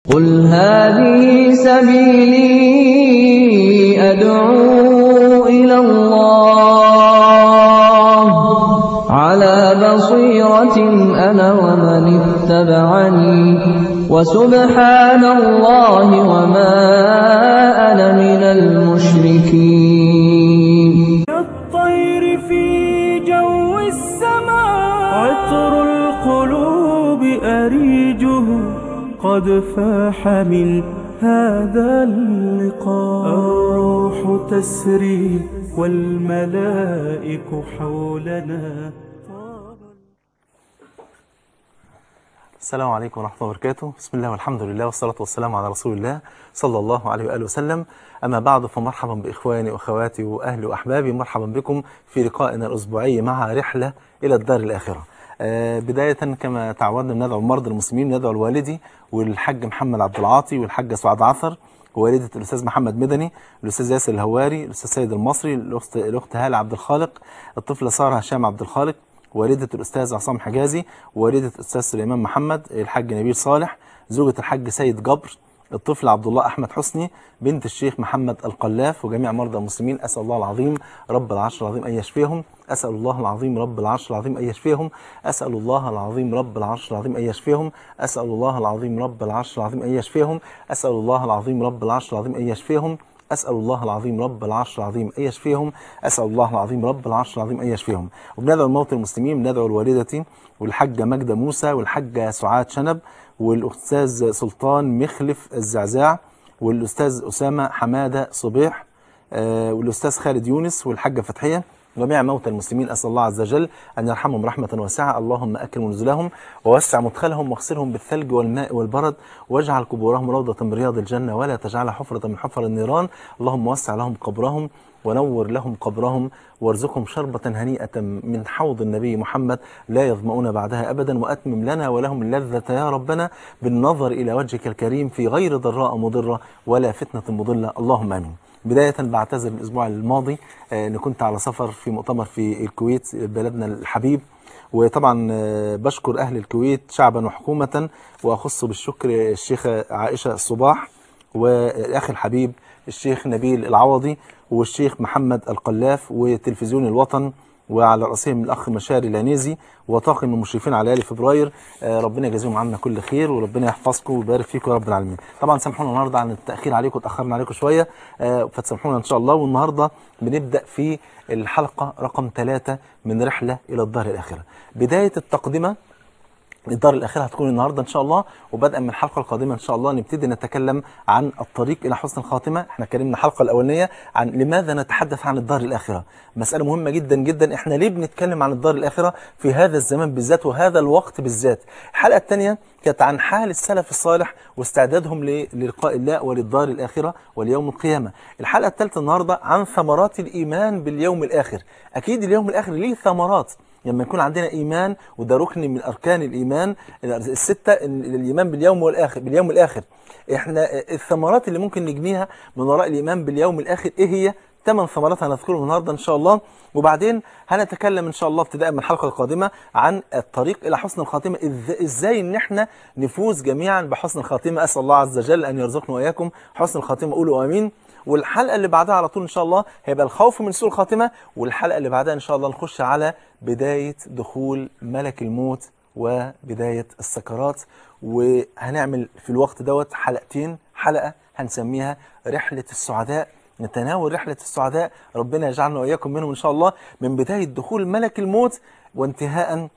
قل هذه سبيلي أدعو إلى الله على بصيرة أنا ومن اتبعني وسبحان الله وما أنا من المشركين كالطير في جو السماء عطر القلوب أريجه قد فاح من هذا اللقاء الروح تسري والملائك حولنا السلام عليكم ورحمة الله وبركاته بسم الله والحمد لله والصلاة والسلام على رسول الله صلى الله عليه وآله وسلم أما بعد فمرحبا بإخواني وأخواتي وأهلي وأحبابي مرحبا بكم في لقائنا الأسبوعي مع رحلة إلى الدار الآخرة آه، بداية كما تعودنا ندعو مرضى المسلمين ندعو الوالدي والحاج محمد عبد العاطي والحاجة سعاد عثر ووالدة الأستاذ محمد مدني الأستاذ ياسر الهواري الأستاذ سيد المصري الأخت الأخت هالة عبد الخالق الطفلة سارة هشام عبد الخالق والدة الأستاذ عصام حجازي والدة الأستاذ سليمان محمد الحاج نبيل صالح زوجة الحاج سيد جبر الطفل عبد الله أحمد حسني بنت الشيخ محمد القلاف وجميع مرضى المسلمين أسأل الله العظيم رب العرش العظيم أن يشفيهم أسأل الله العظيم رب العرش العظيم أن يشفيهم أسأل الله العظيم رب العرش العظيم أن يشفيهم أسأل الله العظيم رب العرش العظيم أن يشفيهم أسأل الله العظيم رب العرش العظيم أن يشفيهم أسأل الله العظيم رب العرش العظيم أن يشفيهم أسأل الله العظيم رب العرش العظيم أن يشفيهم وبندعو الموتى المسلمين بندعو الوالدة والحاجة ماجدة موسى والحاجة سعاد شنب والأستاذ سلطان مخلف الزعزاع والأستاذ أسامة حمادة صبيح آه، والأستاذ خالد يونس والحاجة فتحية جميع موتى المسلمين أسأل الله عز وجل أن يرحمهم رحمة واسعة اللهم أكرم نزلهم ووسع مدخلهم واغسلهم بالثلج والماء والبرد واجعل قبورهم روضة من رياض الجنة ولا تجعلها حفرة من حفر النيران اللهم وسع لهم قبرهم ونور لهم قبرهم وارزقهم شربة هنيئة من حوض النبي محمد لا يظمؤون بعدها أبدا وأتمم لنا ولهم اللذة يا ربنا بالنظر إلى وجهك الكريم في غير ضراء مضرة ولا فتنة مضلة اللهم آمين بداية بعتذر الأسبوع الماضي آه، أن كنت على سفر في مؤتمر في الكويت بلدنا الحبيب وطبعا آه، بشكر أهل الكويت شعبا وحكومة وأخص بالشكر الشيخة عائشة الصباح والأخ الحبيب الشيخ نبيل العوضي والشيخ محمد القلاف وتلفزيون الوطن وعلى رأسهم الأخ مشاري العنيزي وطاقم المشرفين على آل فبراير آه، ربنا يجازيهم عنا كل خير وربنا يحفظكم ويبارك فيكم يا رب العالمين طبعا سامحونا النهارده عن التأخير عليكم اتأخرنا عليكم شوية آه، فتسامحونا إن شاء الله والنهارده بنبدأ في الحلقة رقم ثلاثة من رحلة إلى الدار الآخرة بداية التقدمة الدار الأخيرة هتكون النهاردة إن شاء الله وبدءا من الحلقة القادمة إن شاء الله نبتدي نتكلم عن الطريق إلى حسن الخاتمة احنا اتكلمنا الحلقة الأولانية عن لماذا نتحدث عن الدار الآخرة مسألة مهمة جدا جدا احنا ليه بنتكلم عن الدار الآخرة في هذا الزمان بالذات وهذا الوقت بالذات الحلقة الثانية كانت عن حال السلف الصالح واستعدادهم ل- للقاء الله وللدار الآخرة واليوم القيامة الحلقة الثالثة النهاردة عن ثمرات الإيمان باليوم الآخر أكيد اليوم الآخر ليه ثمرات لما يكون عندنا ايمان وده ركن من اركان الايمان السته ال- الايمان باليوم والاخر باليوم الاخر احنا الثمرات اللي ممكن نجنيها من وراء الايمان باليوم الاخر ايه هي ثمان ثمرات هنذكرهم النهارده ان شاء الله وبعدين هنتكلم ان شاء الله ابتداء من الحلقه القادمه عن الطريق الى حسن الخاتمه إذ- ازاي ان احنا نفوز جميعا بحسن الخاتمه اسال الله عز وجل ان يرزقنا واياكم حسن الخاتمه قولوا امين والحلقه اللي بعدها على طول ان شاء الله هيبقى الخوف من سوء الخاتمه والحلقه اللي بعدها ان شاء الله نخش على بدايه دخول ملك الموت وبدايه السكرات وهنعمل في الوقت دوت حلقتين حلقه هنسميها رحله السعداء نتناول رحلة السعداء ربنا يجعلنا وإياكم منهم إن شاء الله من بداية دخول ملك الموت وانتهاء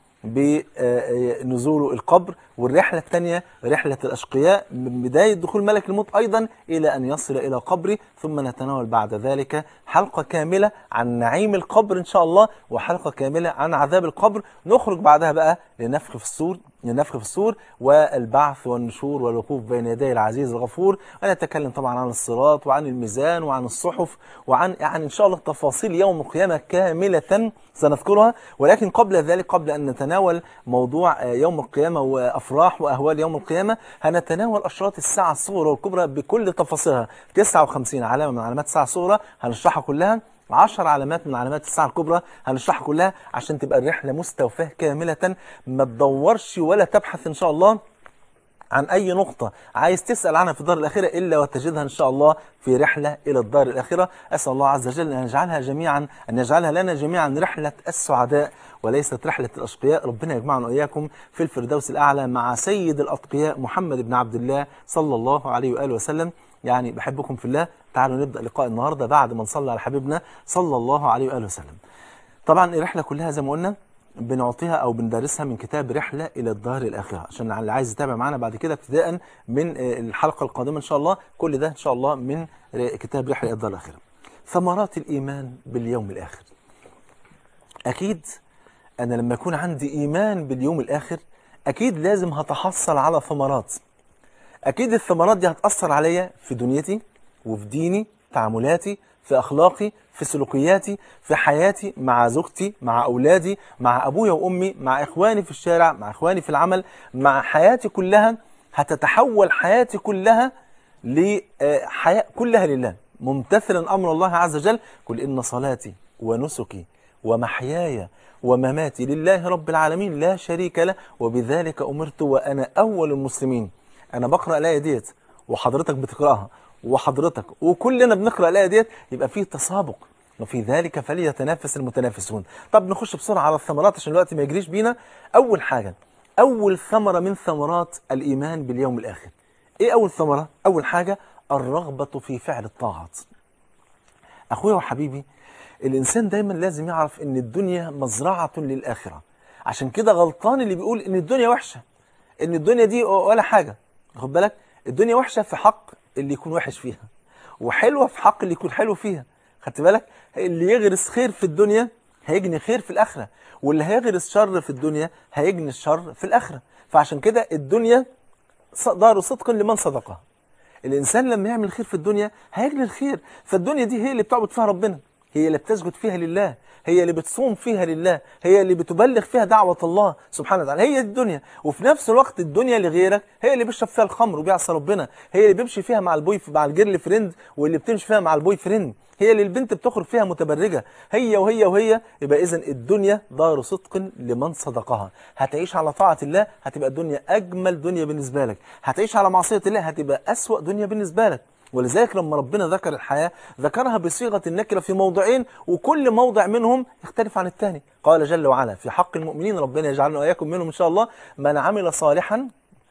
بنزول القبر والرحلة الثانية رحلة الأشقياء من بداية دخول ملك الموت أيضا إلى أن يصل إلى قبره ثم نتناول بعد ذلك حلقة كاملة عن نعيم القبر إن شاء الله وحلقة كاملة عن عذاب القبر نخرج بعدها بقى لنفخ في الصور لنفخ في الصور والبعث والنشور والوقوف بين يدي العزيز الغفور ونتكلم طبعا عن الصراط وعن الميزان وعن الصحف وعن يعني إن شاء الله تفاصيل يوم القيامة كاملة سنذكرها ولكن قبل ذلك قبل أن نتناول موضوع آه، يوم القيامة وأفراح وأهوال يوم القيامة هنتناول أشراط الساعة الصغرى والكبرى بكل تفاصيلها 59 علامة من علامات الساعة الصغرى هنشرحها كلها 10 علامات من علامات الساعة الكبرى هنشرحها كلها عشان تبقى الرحلة مستوفاة كاملة ما تدورش ولا تبحث إن شاء الله عن أي نقطة عايز تسأل عنها في الدار الآخرة إلا وتجدها إن شاء الله في رحلة إلى الدار الآخرة أسأل الله عز وجل أن يجعلها جميعا أن يجعلها لنا جميعا رحلة السعداء وليست رحلة الأشقياء ربنا يجمعنا وإياكم في الفردوس الأعلى مع سيد الأتقياء محمد بن عبد الله صلى الله عليه وآله وسلم يعني بحبكم في الله تعالوا نبدأ لقاء النهاردة بعد ما نصلي على حبيبنا صلى الله عليه وآله وسلم طبعا الرحلة كلها زي ما قلنا بنعطيها او بندرسها من كتاب رحله الى الدار الاخره عشان اللي عايز يتابع معانا بعد كده ابتداء من آه، الحلقه القادمه ان شاء الله كل ده ان شاء الله من ر- كتاب رحله الى الدار الاخره ثمرات الايمان باليوم الاخر اكيد انا لما يكون عندي ايمان باليوم الاخر اكيد لازم هتحصل على ثمرات اكيد الثمرات دي هتاثر عليا في دنيتي وفي ديني تعاملاتي في اخلاقي في سلوكياتي في حياتي مع زوجتي مع اولادي مع ابويا وامي مع اخواني في الشارع مع اخواني في العمل مع حياتي كلها هتتحول حياتي كلها لحياة كلها لله ممتثلا امر الله عز وجل قل ان صلاتي ونسكي ومحياي ومماتي لله رب العالمين لا شريك له وبذلك امرت وانا اول المسلمين انا بقرا الايه ديت وحضرتك بتقراها وحضرتك وكلنا بنقرا الايه ديت يبقى فيه تسابق وفي ذلك فليتنافس المتنافسون طب نخش بسرعه على الثمرات عشان الوقت ما يجريش بينا اول حاجه اول ثمره من ثمرات الايمان باليوم الاخر ايه اول ثمره اول حاجه الرغبه في فعل الطاعات اخويا وحبيبي الانسان دايما لازم يعرف ان الدنيا مزرعه للاخره عشان كده غلطان اللي بيقول ان الدنيا وحشه ان الدنيا دي ولا حاجه خد بالك الدنيا وحشه في حق اللي يكون وحش فيها وحلوه في حق اللي يكون حلو فيها خدت بالك اللي يغرس خير في الدنيا هيجني خير في الاخره واللي هيغرس شر في الدنيا هيجني الشر في الاخره فعشان كده الدنيا ص- دار صدق لمن صدقها الانسان لما يعمل خير في الدنيا هيجني الخير فالدنيا دي هي اللي بتعبد فيها ربنا هي اللي بتسجد فيها لله هي اللي بتصوم فيها لله هي اللي بتبلغ فيها دعوة الله سبحانه وتعالى هي دي الدنيا وفي نفس الوقت الدنيا لغيرك هي اللي بيشرب فيها الخمر وبيعصى ربنا هي اللي بيمشي فيها مع البوي مع الجيرل فريند واللي بتمشي فيها مع البوي فريند هي اللي البنت بتخرج فيها متبرجة هي وهي وهي يبقى إذا الدنيا دار صدق لمن صدقها هتعيش على طاعة الله هتبقى الدنيا أجمل دنيا بالنسبة لك هتعيش على معصية الله هتبقى أسوأ دنيا بالنسبة لك ولذلك لما ربنا ذكر الحياة ذكرها بصيغة النكرة في موضعين وكل موضع منهم يختلف عن الثاني قال جل وعلا في حق المؤمنين ربنا يجعلنا وإياكم منهم إن شاء الله من عمل صالحا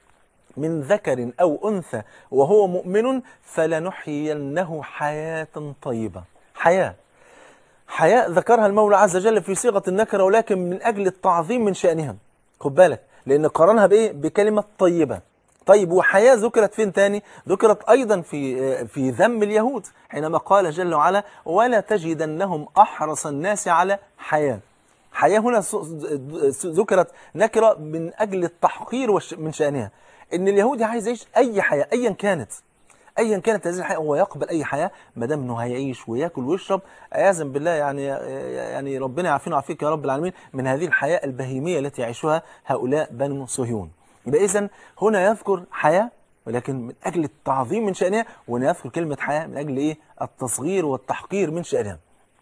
من ذكر أو أنثى وهو مؤمن فلنحيينه حياة طيبة حياة حياة ذكرها المولى عز وجل في صيغة النكرة ولكن من أجل التعظيم من شأنها خد بالك لأن قرنها بإيه بكلمة طيبة طيب وحياة ذكرت فين تاني ذكرت أيضا في في ذم اليهود حينما قال جل وعلا ولا تجدنهم أحرص الناس على حياة حياة هنا س- س- ذكرت نكرة من أجل التحقير وش- من شأنها إن اليهودي عايز يعيش أي حياة أيا كانت ايا كانت هذه الحياه هو يقبل اي حياه ما دام انه هيعيش وياكل ويشرب عياذا بالله يعني يعني ربنا يعافينا ويعافيك يا رب العالمين من هذه الحياه البهيميه التي يعيشها هؤلاء بنو صهيون يبقى اذا هنا يذكر حياه ولكن من اجل التعظيم من شانها وهنا يذكر كلمه حياه من اجل ايه التصغير والتحقير من شانها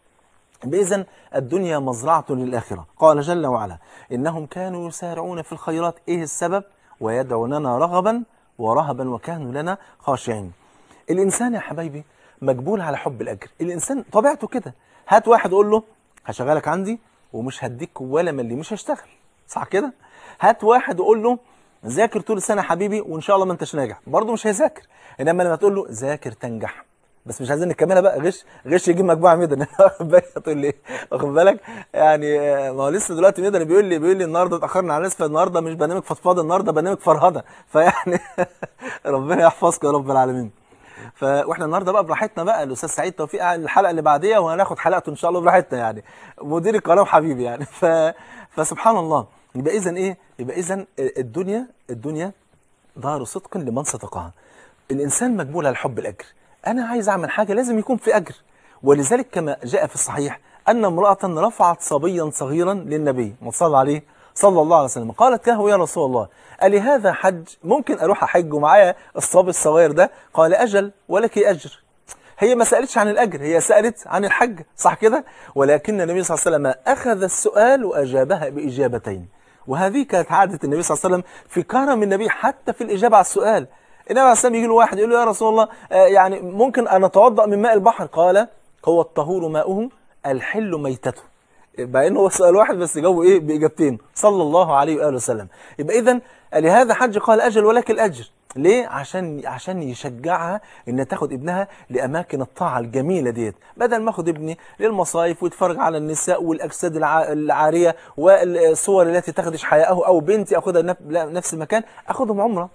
إذا الدنيا مزرعة للآخرة قال جل وعلا إنهم كانوا يسارعون في الخيرات إيه السبب ويدعوننا رغبا ورهبا وكانوا لنا خاشعين الإنسان يا حبايبي مجبول على حب الأجر الإنسان طبيعته كده هات واحد قول له هشغلك عندي ومش هديك ولا ملي مش هشتغل صح كده هات واحد وقول له ذاكر طول السنة يا حبيبي وإن شاء الله ما انتش ناجح برضه مش هيذاكر إنما لما تقول له ذاكر تنجح بس مش عايزين نكملها بقى غش غش يجيب مجموعه ميدان واخد بالك تقول لي واخد بالك يعني آه، ما هو لسه دلوقتي ميدان بيقول لي بيقول لي النهارده اتاخرنا على الناس فالنهارده مش برنامج فضفاضه النهارده برنامج فرهده فيعني ربنا يحفظك يا رب العالمين ف واحنا النهارده بقى براحتنا بقى الاستاذ سعيد توفيق قاعد الحلقه اللي بعديها وهناخد حلقته ان شاء الله براحتنا يعني مدير القناه وحبيبي يعني ف فسبحان الله يبقى اذا ايه يبقى اذا الدنيا الدنيا دار صدق لمن صدقها الإنسان مجبول على حب الأجر أنا عايز أعمل حاجة لازم يكون في أجر ولذلك كما جاء في الصحيح أن امرأة رفعت صبيا صغيرا للنبي وصلى عليه صلى الله عليه وسلم قالت له يا رسول الله ألي هذا حج ممكن أروح أحج ومعايا الصبي الصغير ده قال أجل ولك أجر هي ما سألتش عن الأجر هي سألت عن الحج صح كده ولكن النبي صلى الله عليه وسلم أخذ السؤال وأجابها بإجابتين وهذه كانت عادة النبي صلى الله عليه وسلم في كرم النبي حتى في الإجابة على السؤال النبي عليه السلام يجي له واحد يقول له يا رسول الله آه، يعني ممكن أن أتوضأ من ماء البحر قال هو الطهور ماؤه الحل ميتته يبقى انه هو سؤال واحد بس جاوب ايه باجابتين صلى الله عليه واله وسلم يبقى اذا لهذا حج قال اجل ولك الاجر ليه عشان عشان يشجعها انها تاخد ابنها لاماكن الطاعه الجميله ديت بدل ما اخد ابني للمصايف ويتفرج على النساء والاجساد الع- العاريه والصور التي تخدش حياءه او بنتي اخدها نف- نفس المكان اخدهم عمره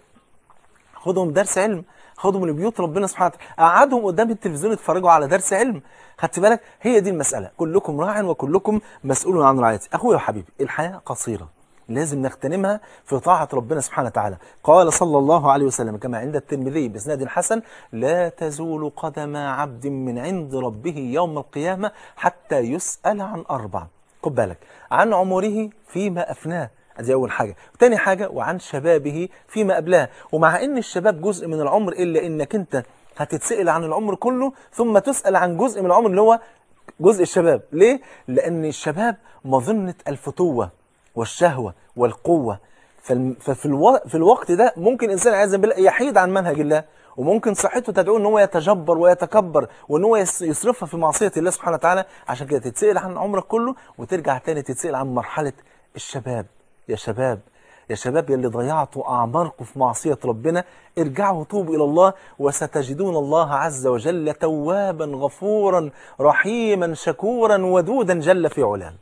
خدهم درس علم خدهم لبيوت ربنا سبحانه وتعالى قعدهم قدام التلفزيون يتفرجوا على درس علم خدت بالك هي دي المسألة كلكم راع وكلكم مسؤول عن رعايته أخويا وحبيبي الحياة قصيرة لازم نغتنمها في طاعة ربنا سبحانه وتعالى قال صلى الله عليه وسلم كما عند الترمذي بإسناد حسن لا تزول قدم عبد من عند ربه يوم القيامة حتى يسأل عن أربع خد بالك عن عمره فيما أفناه ادي اول حاجه تاني حاجه وعن شبابه فيما قبلها ومع ان الشباب جزء من العمر الا انك انت هتتسال عن العمر كله ثم تسال عن جزء من العمر اللي هو جزء الشباب ليه لان الشباب مظنه الفتوه والشهوه والقوه فالم- ففي الو... في الوقت ده ممكن انسان عايز بالله يحيد عن منهج الله وممكن صحته تدعوه ان هو يتجبر ويتكبر وان هو يس- يصرفها في معصيه الله سبحانه وتعالى عشان كده تتسال عن عمرك كله وترجع تاني تتسال عن مرحله الشباب يا شباب يا شباب يلي ضيعتوا أعماركم في معصية ربنا ارجعوا توبوا إلى الله وستجدون الله عز وجل توابا غفورا رحيما شكورا ودودا جل في علاه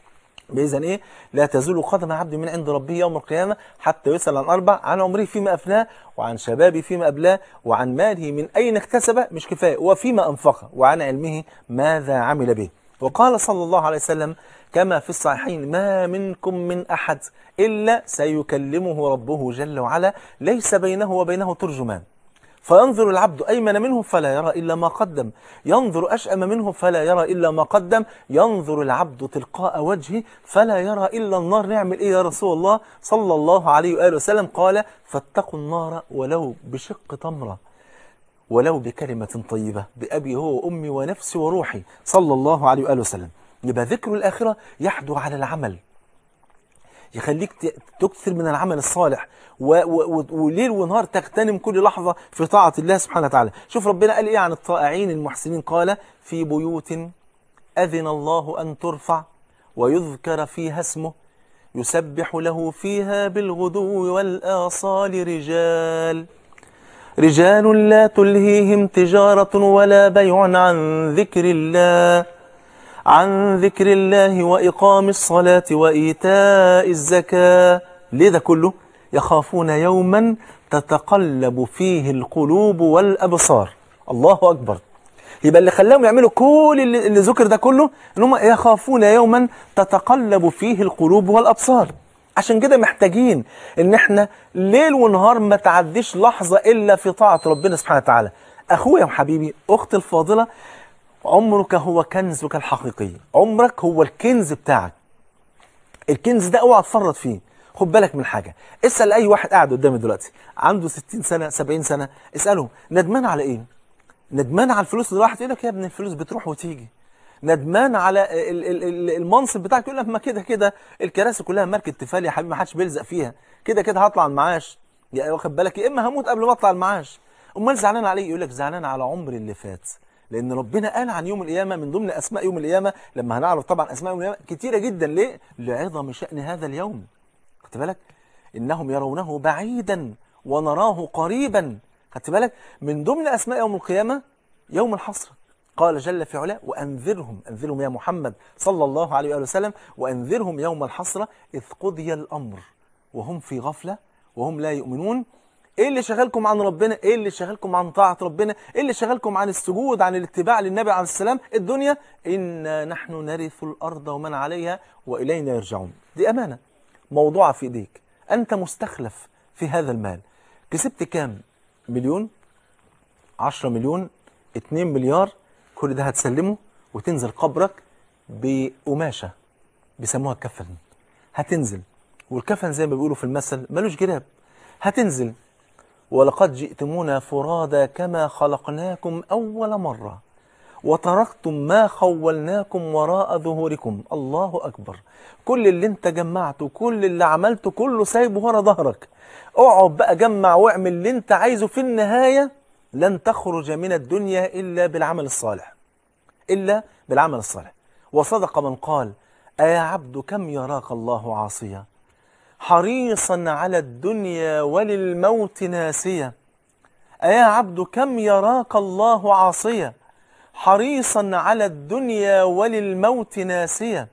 بإذن إيه لا تزول قدم عبد من عند ربه يوم القيامة حتى يسأل عن أربع عن عمره فيما أفناه وعن شبابه فيما أبلاه وعن ماله من أين اكتسب مش كفاية وفيما أنفقه وعن علمه ماذا عمل به وقال صلى الله عليه وسلم كما في الصحيحين ما منكم من أحد إلا سيكلمه ربه جل وعلا ليس بينه وبينه ترجمان فينظر العبد أيمن منه فلا يرى إلا ما قدم ينظر أشأم منه فلا يرى إلا ما قدم ينظر العبد تلقاء وجهه فلا يرى إلا النار نعمل إيه يا رسول الله صلى الله عليه وآله وسلم قال فاتقوا النار ولو بشق تمرة ولو بكلمة طيبة بأبي هو وأمي ونفسي وروحي صلى الله عليه وآله وسلم يبقى ذكر الآخرة يحدو على العمل يخليك ت- تكثر من العمل الصالح و و و وليل ونهار تغتنم كل لحظة في طاعة الله سبحانه وتعالى شوف ربنا قال إيه عن الطائعين المحسنين قال في بيوت أذن الله أن ترفع ويذكر فيها اسمه يسبح له فيها بالغدو والآصال رجال رجال لا تلهيهم تجارة ولا بيع عن ذكر الله عن ذكر الله وإقام الصلاة وإيتاء الزكاة ليه ده كله؟ يخافون يوما تتقلب فيه القلوب والأبصار الله أكبر يبقى اللي خلاهم يعملوا كل اللي, اللي ذكر ده كله ان هم يخافون يوما تتقلب فيه القلوب والابصار عشان كده محتاجين ان احنا ليل ونهار ما تعديش لحظه الا في طاعه ربنا سبحانه وتعالى اخويا وحبيبي اختي الفاضله عمرك هو كنزك الحقيقي عمرك هو الكنز بتاعك الكنز ده اوعى تفرط فيه خد بالك من حاجه اسال اي واحد قاعد قدامي دلوقتي عنده 60 سنه 70 سنه اساله ندمان على ايه ندمان على الفلوس اللي راحت يقول لك يا ابني الفلوس بتروح وتيجي ندمان على ال- ال- ال- المنصب بتاعك يقول لك ما كده كده الكراسي كلها ماركه تفال يا حبيبي ما حدش بيلزق فيها كده كده هطلع المعاش يا واخد بالك يا اما هموت قبل ما اطلع المعاش امال زعلان عليه يقول لك زعلان على عمري اللي فات لان ربنا قال عن يوم القيامه من ضمن اسماء يوم القيامه لما هنعرف طبعا اسماء يوم القيامه كتيره جدا ليه لعظم شان هذا اليوم خدت بالك انهم يرونه بعيدا ونراه قريبا خدت بالك من ضمن اسماء يوم القيامه يوم الحسره قال جل في علاه وانذرهم انذرهم يا محمد صلى الله عليه واله وسلم وانذرهم يوم الحسره اذ قضي الامر وهم في غفله وهم لا يؤمنون ايه اللي شغلكم عن ربنا ايه اللي شغلكم عن طاعه ربنا ايه اللي شغلكم عن السجود عن الاتباع للنبي عليه السلام الدنيا انا نحن نرث الارض ومن عليها والينا يرجعون دي امانه موضوعه في ايديك انت مستخلف في هذا المال كسبت كام مليون 10 مليون 2 مليار كل ده هتسلمه وتنزل قبرك بقماشه بيسموها كفن هتنزل والكفن زي ما بيقولوا في المثل ملوش جراب هتنزل ولقد جئتمونا فرادا كما خلقناكم أول مرة وتركتم ما خولناكم وراء ظهوركم الله أكبر كل اللي انت جمعته كل اللي عملته كله سايبه ورا ظهرك اقعد بقى جمع واعمل اللي انت عايزه في النهاية لن تخرج من الدنيا إلا بالعمل الصالح إلا بالعمل الصالح وصدق من قال أيا عبد كم يراك الله عاصيا حريصا على الدنيا وللموت ناسيا أيا عبد كم يراك الله عاصيا حريصا على الدنيا وللموت ناسيا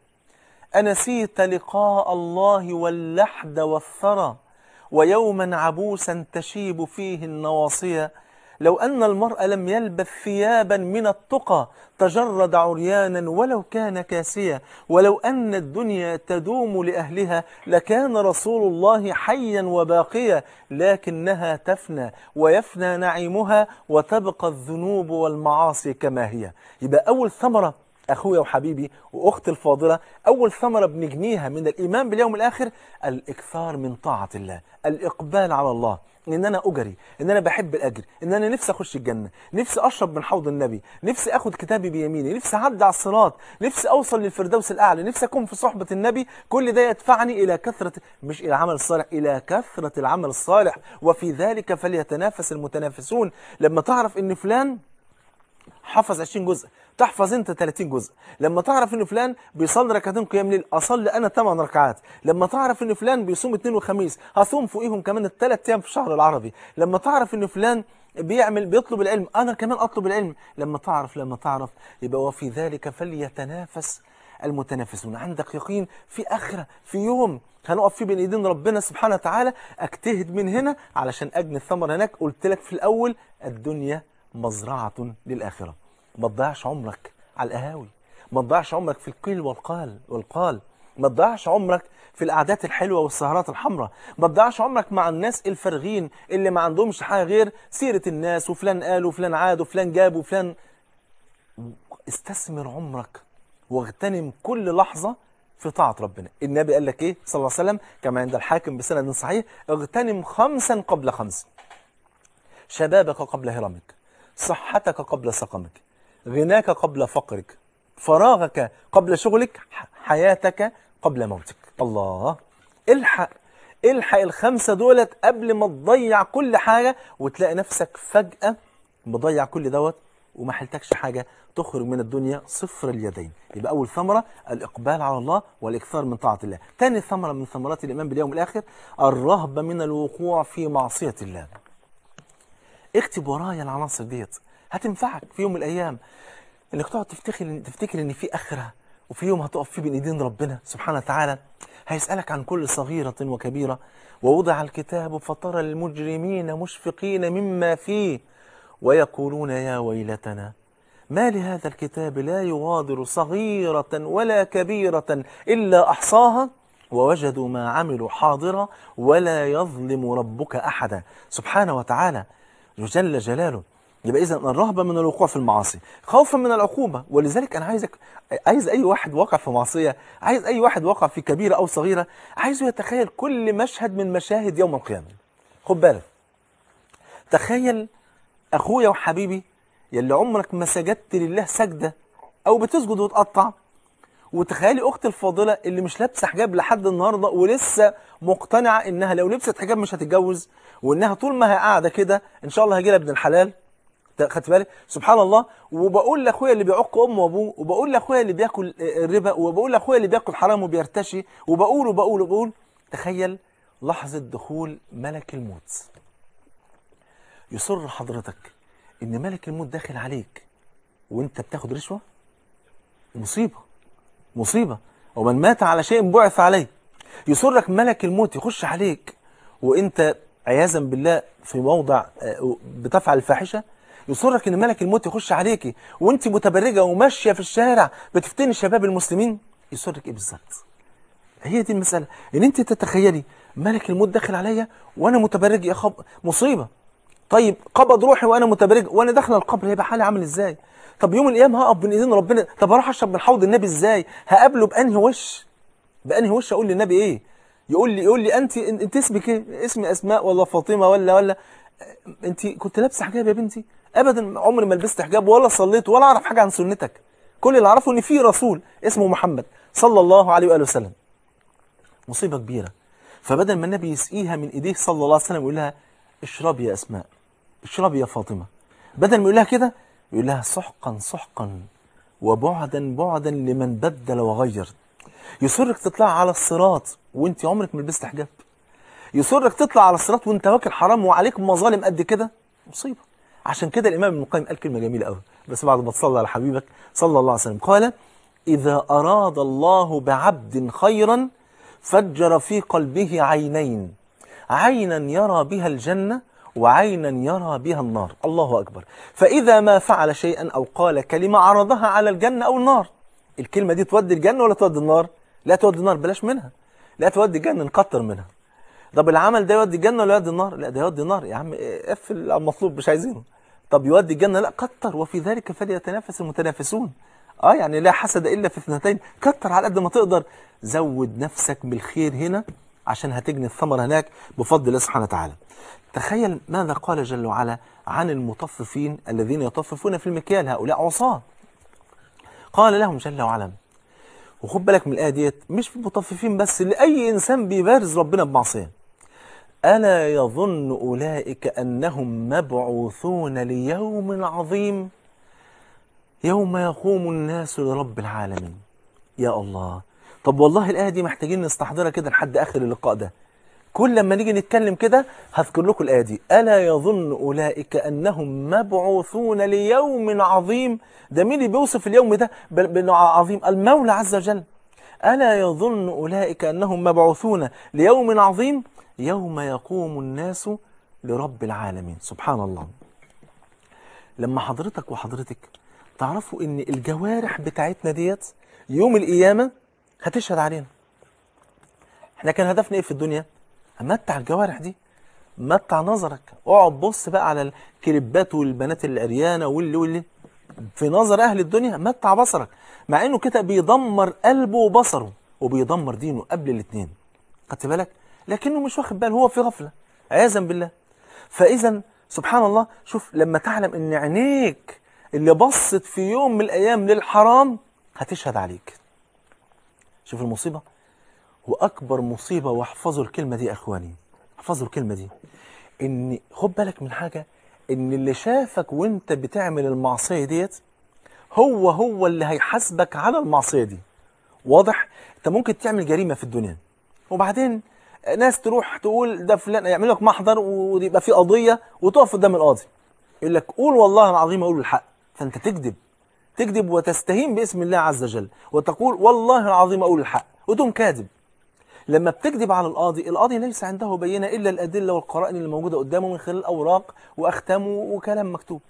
أنسيت لقاء الله واللحد والثرى ويوما عبوسا تشيب فيه النواصيا لو أن المرء لم يلبث ثيابا من التقى تجرد عريانا ولو كان كاسيا ولو أن الدنيا تدوم لأهلها لكان رسول الله حيا وباقيا لكنها تفنى ويفنى نعيمها وتبقى الذنوب والمعاصي كما هي يبقى أول ثمرة أخويا وحبيبي وأختي الفاضلة أول ثمرة بنجنيها من الإيمان باليوم الآخر الإكثار من طاعة الله الإقبال على الله ان انا اجري ان انا بحب الاجر ان انا نفسي اخش الجنه نفسي اشرب من حوض النبي نفسي اخد كتابي بيميني نفسي اعدي على الصراط نفسي اوصل للفردوس الاعلى نفسي اكون في صحبه النبي كل ده يدفعني الى كثره مش الى العمل الصالح الى كثره العمل الصالح وفي ذلك فليتنافس المتنافسون لما تعرف ان فلان حفظ 20 جزء تحفظ انت 30 جزء لما تعرف ان فلان بيصلي ركعتين قيام ليل اصلي انا 8 ركعات لما تعرف ان فلان بيصوم اثنين وخميس هصوم فوقيهم كمان الثلاث ايام في الشهر العربي لما تعرف ان فلان بيعمل بيطلب العلم انا كمان اطلب العلم لما تعرف لما تعرف يبقى وفي ذلك فليتنافس المتنافسون عندك يقين في اخره في يوم هنقف فيه بين ايدين ربنا سبحانه وتعالى اجتهد من هنا علشان اجني الثمره هناك قلت لك في الاول الدنيا مزرعه للاخره ما تضيعش عمرك على القهاوي ما تضيعش عمرك في القيل والقال والقال ما تضيعش عمرك في القعدات الحلوه والسهرات الحمراء ما تضيعش عمرك مع الناس الفارغين اللي ما عندهمش حاجه غير سيره الناس وفلان قال وفلان عاد وفلان جاب وفلان استثمر عمرك واغتنم كل لحظه في طاعة ربنا النبي قال لك ايه صلى الله عليه وسلم كما عند الحاكم بسند صحيح اغتنم خمسا قبل خمس شبابك قبل هرمك صحتك قبل سقمك غناك قبل فقرك فراغك قبل شغلك حياتك قبل موتك الله الحق الحق الخمسة دولت قبل ما تضيع كل حاجة وتلاقي نفسك فجأة مضيع كل دوت وما حلتكش حاجة تخرج من الدنيا صفر اليدين يبقى أول ثمرة الإقبال على الله والإكثار من طاعة الله ثاني ثمرة من ثمرات الإيمان باليوم الآخر الرهبة من الوقوع في معصية الله اكتب ورايا العناصر ديت هتنفعك في يوم من الايام انك تقعد تفتكر تفتكر ان في اخره وفي يوم هتقف فيه بين ايدين ربنا سبحانه وتعالى هيسالك عن كل صغيره وكبيره ووضع الكتاب فترى المجرمين مشفقين مما فيه ويقولون يا ويلتنا ما لهذا الكتاب لا يغادر صغيرة ولا كبيرة إلا أحصاها ووجدوا ما عملوا حاضرا ولا يظلم ربك أحدا سبحانه وتعالى جل جلاله يبقى اذا الرهبه من الوقوع في المعاصي خوفا من العقوبه ولذلك انا عايزك عايز اي واحد واقع في معصيه عايز اي واحد واقع في كبيره او صغيره عايزه يتخيل كل مشهد من مشاهد يوم القيامه خد بالك تخيل اخويا وحبيبي يلي عمرك ما سجدت لله سجده او بتسجد وتقطع وتخيلي اختي الفاضله اللي مش لابسه حجاب لحد النهارده ولسه مقتنعه انها لو لبست حجاب مش هتتجوز وانها طول ما هي قاعده كده ان شاء الله هيجي لها ابن الحلال خدت بالك سبحان الله وبقول لاخويا اللي بيعق امه وابوه وبقول لاخويا اللي بياكل الربا وبقول لاخويا اللي بياكل حرام وبيرتشي وبقول وبقول وبقول تخيل لحظه دخول ملك الموت يسر حضرتك ان ملك الموت داخل عليك وانت بتاخد رشوه مصيبه مصيبه ومن مات على شيء بعث عليه يسرك ملك الموت يخش عليك وانت عياذا بالله في موضع بتفعل الفاحشه يصرك ان ملك الموت يخش عليكي وانت متبرجه وماشيه في الشارع بتفتني شباب المسلمين يسرك ايه بالظبط هي دي المساله ان انت تتخيلي ملك الموت داخل عليا وانا متبرج يا خب مصيبه طيب قبض روحي وانا متبرج وانا داخل القبر هيبقى حالي عامل ازاي طب يوم القيامه هقف بين ايدين ربنا طب اروح اشرب من حوض النبي ازاي هقابله بانهي وش بانهي وش اقول للنبي ايه يقول لي يقول لي انت انت اسمك ايه اسمي اسماء ولا فاطمه ولا ولا انت كنت لابسه حجاب يا بنتي ابدا عمري ما لبست حجاب ولا صليت ولا اعرف حاجه عن سنتك كل اللي اعرفه ان في رسول اسمه محمد صلى الله عليه واله وسلم مصيبه كبيره فبدل ما النبي يسقيها من ايديه صلى الله عليه وسلم يقول لها اشربي يا اسماء اشربي يا فاطمه بدل ما يقول لها كده يقول لها سحقا سحقا وبعدا بعدا لمن بدل وغير يسرك تطلع على الصراط وانت عمرك ما لبست حجاب يسرك تطلع على الصراط وانت واكل حرام وعليك مظالم قد كده مصيبه عشان كده الامام ابن القيم قال كلمه جميله قوي بس بعد ما تصلى على حبيبك صلى الله عليه وسلم قال اذا اراد الله بعبد خيرا فجر في قلبه عينين عينا يرى بها الجنه وعينا يرى بها النار الله اكبر فاذا ما فعل شيئا او قال كلمه عرضها على الجنه او النار الكلمه دي تودي الجنه ولا تودي النار لا تودي النار بلاش منها لا تودي الجنه نكتر منها طب العمل ده يودي الجنه ولا يودي النار لا ده يودي النار يا عم قفل المطلوب مش عايزينه طب يودي الجنه لا كتر وفي ذلك فليتنافس المتنافسون اه يعني لا حسد الا في اثنتين كتر على قد ما تقدر زود نفسك بالخير هنا عشان هتجني الثمر هناك بفضل الله سبحانه وتعالى تخيل ماذا قال جل وعلا عن المطففين الذين يطففون في المكيال هؤلاء عصاه قال لهم جل وعلا وخد بالك من الآية ديت مش في المطففين بس لأي إنسان بيبارز ربنا بمعصية ألا يظن أولئك أنهم مبعوثون ليوم عظيم يوم يقوم الناس لرب العالمين يا الله طب والله الآية دي محتاجين نستحضرها كده لحد آخر اللقاء ده كل لما نيجي نتكلم كده هذكر لكم الآية دي ألا يظن أولئك أنهم مبعوثون ليوم عظيم ده مين اللي بيوصف اليوم ده بأنه عظيم المولى عز وجل ألا يظن أولئك أنهم مبعوثون ليوم عظيم يوم يقوم الناس لرب العالمين سبحان الله لما حضرتك وحضرتك تعرفوا ان الجوارح بتاعتنا ديت يوم القيامة هتشهد علينا احنا كان هدفنا ايه في الدنيا امتع الجوارح دي متع نظرك اقعد بص بقى على الكليبات والبنات العريانه واللي واللي في نظر اهل الدنيا متع بصرك مع انه كده بيدمر قلبه وبصره وبيدمر دينه قبل الاثنين خدت بالك لكنه مش واخد باله هو في غفله عياذا بالله فاذا سبحان الله شوف لما تعلم ان عينيك اللي بصت في يوم من الايام للحرام هتشهد عليك شوف المصيبه واكبر مصيبه واحفظوا الكلمه دي يا اخواني احفظوا الكلمه دي ان خد بالك من حاجه ان اللي شافك وانت بتعمل المعصيه ديت هو هو اللي هيحاسبك على المعصيه دي واضح انت ممكن تعمل جريمه في الدنيا وبعدين ناس تروح تقول ده فلان يعمل لك محضر ويبقى في قضيه وتقف قدام القاضي يقول لك قول والله العظيم اقول الحق فانت تكذب تكذب وتستهين باسم الله عز وجل وتقول والله العظيم اقول الحق وتقوم كاذب لما بتكذب على القاضي القاضي ليس عنده بينة إلا الأدلة والقرائن اللي موجودة قدامه من خلال أوراق وأختام وكلام مكتوب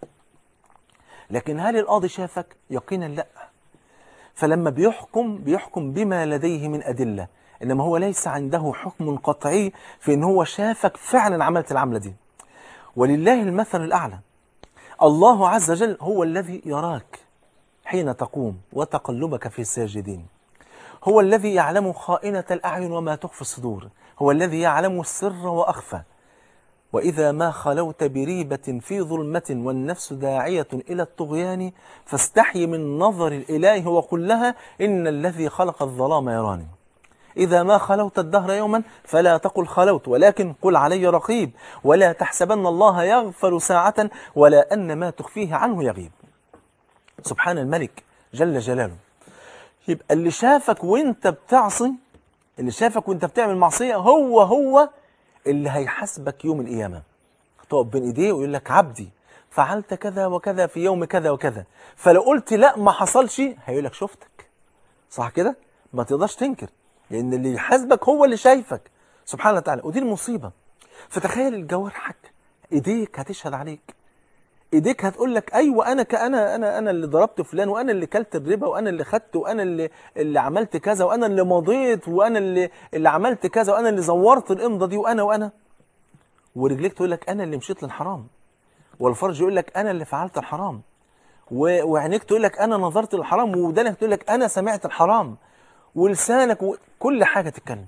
لكن هل القاضي شافك؟ يقينا لا فلما بيحكم بيحكم بما لديه من أدلة إنما هو ليس عنده حكم قطعي في إن هو شافك فعلا عملت العملة دي ولله المثل الأعلى الله عز وجل هو الذي يراك حين تقوم وتقلبك في الساجدين هو الذي يعلم خائنة الأعين وما تخفي الصدور هو الذي يعلم السر وأخفى وإذا ما خلوت بريبة في ظلمة والنفس داعية إلى الطغيان فاستحي من نظر الإله وقل لها إن الذي خلق الظلام يراني إذا ما خلوت الدهر يوما فلا تقل خلوت ولكن قل علي رقيب ولا تحسبن الله يغفل ساعة ولا أن ما تخفيه عنه يغيب سبحان الملك جل جلاله يبقى اللي شافك وانت بتعصي اللي شافك وانت بتعمل معصية هو هو اللي هيحاسبك يوم القيامة تقف بين ايديه ويقول لك عبدي فعلت كذا وكذا في يوم كذا وكذا فلو قلت لا ما حصلش هيقول لك شفتك صح كده ما تقدرش تنكر لان اللي يحاسبك هو اللي شايفك سبحانه وتعالى ودي المصيبة فتخيل الجوارحك ايديك هتشهد عليك ايديك هتقول لك ايوه انا كأنا انا انا اللي ضربت فلان وانا اللي كلت الربا وانا اللي خدت وانا اللي اللي عملت كذا وانا اللي مضيت وانا اللي اللي عملت كذا وانا اللي زورت الامضه دي وانا وانا ورجليك تقول لك انا اللي مشيت للحرام والفرج يقول لك انا اللي فعلت الحرام و- وعينيك تقول لك انا نظرت للحرام ودانك تقول لك انا سمعت الحرام ولسانك و... كل حاجه تتكلم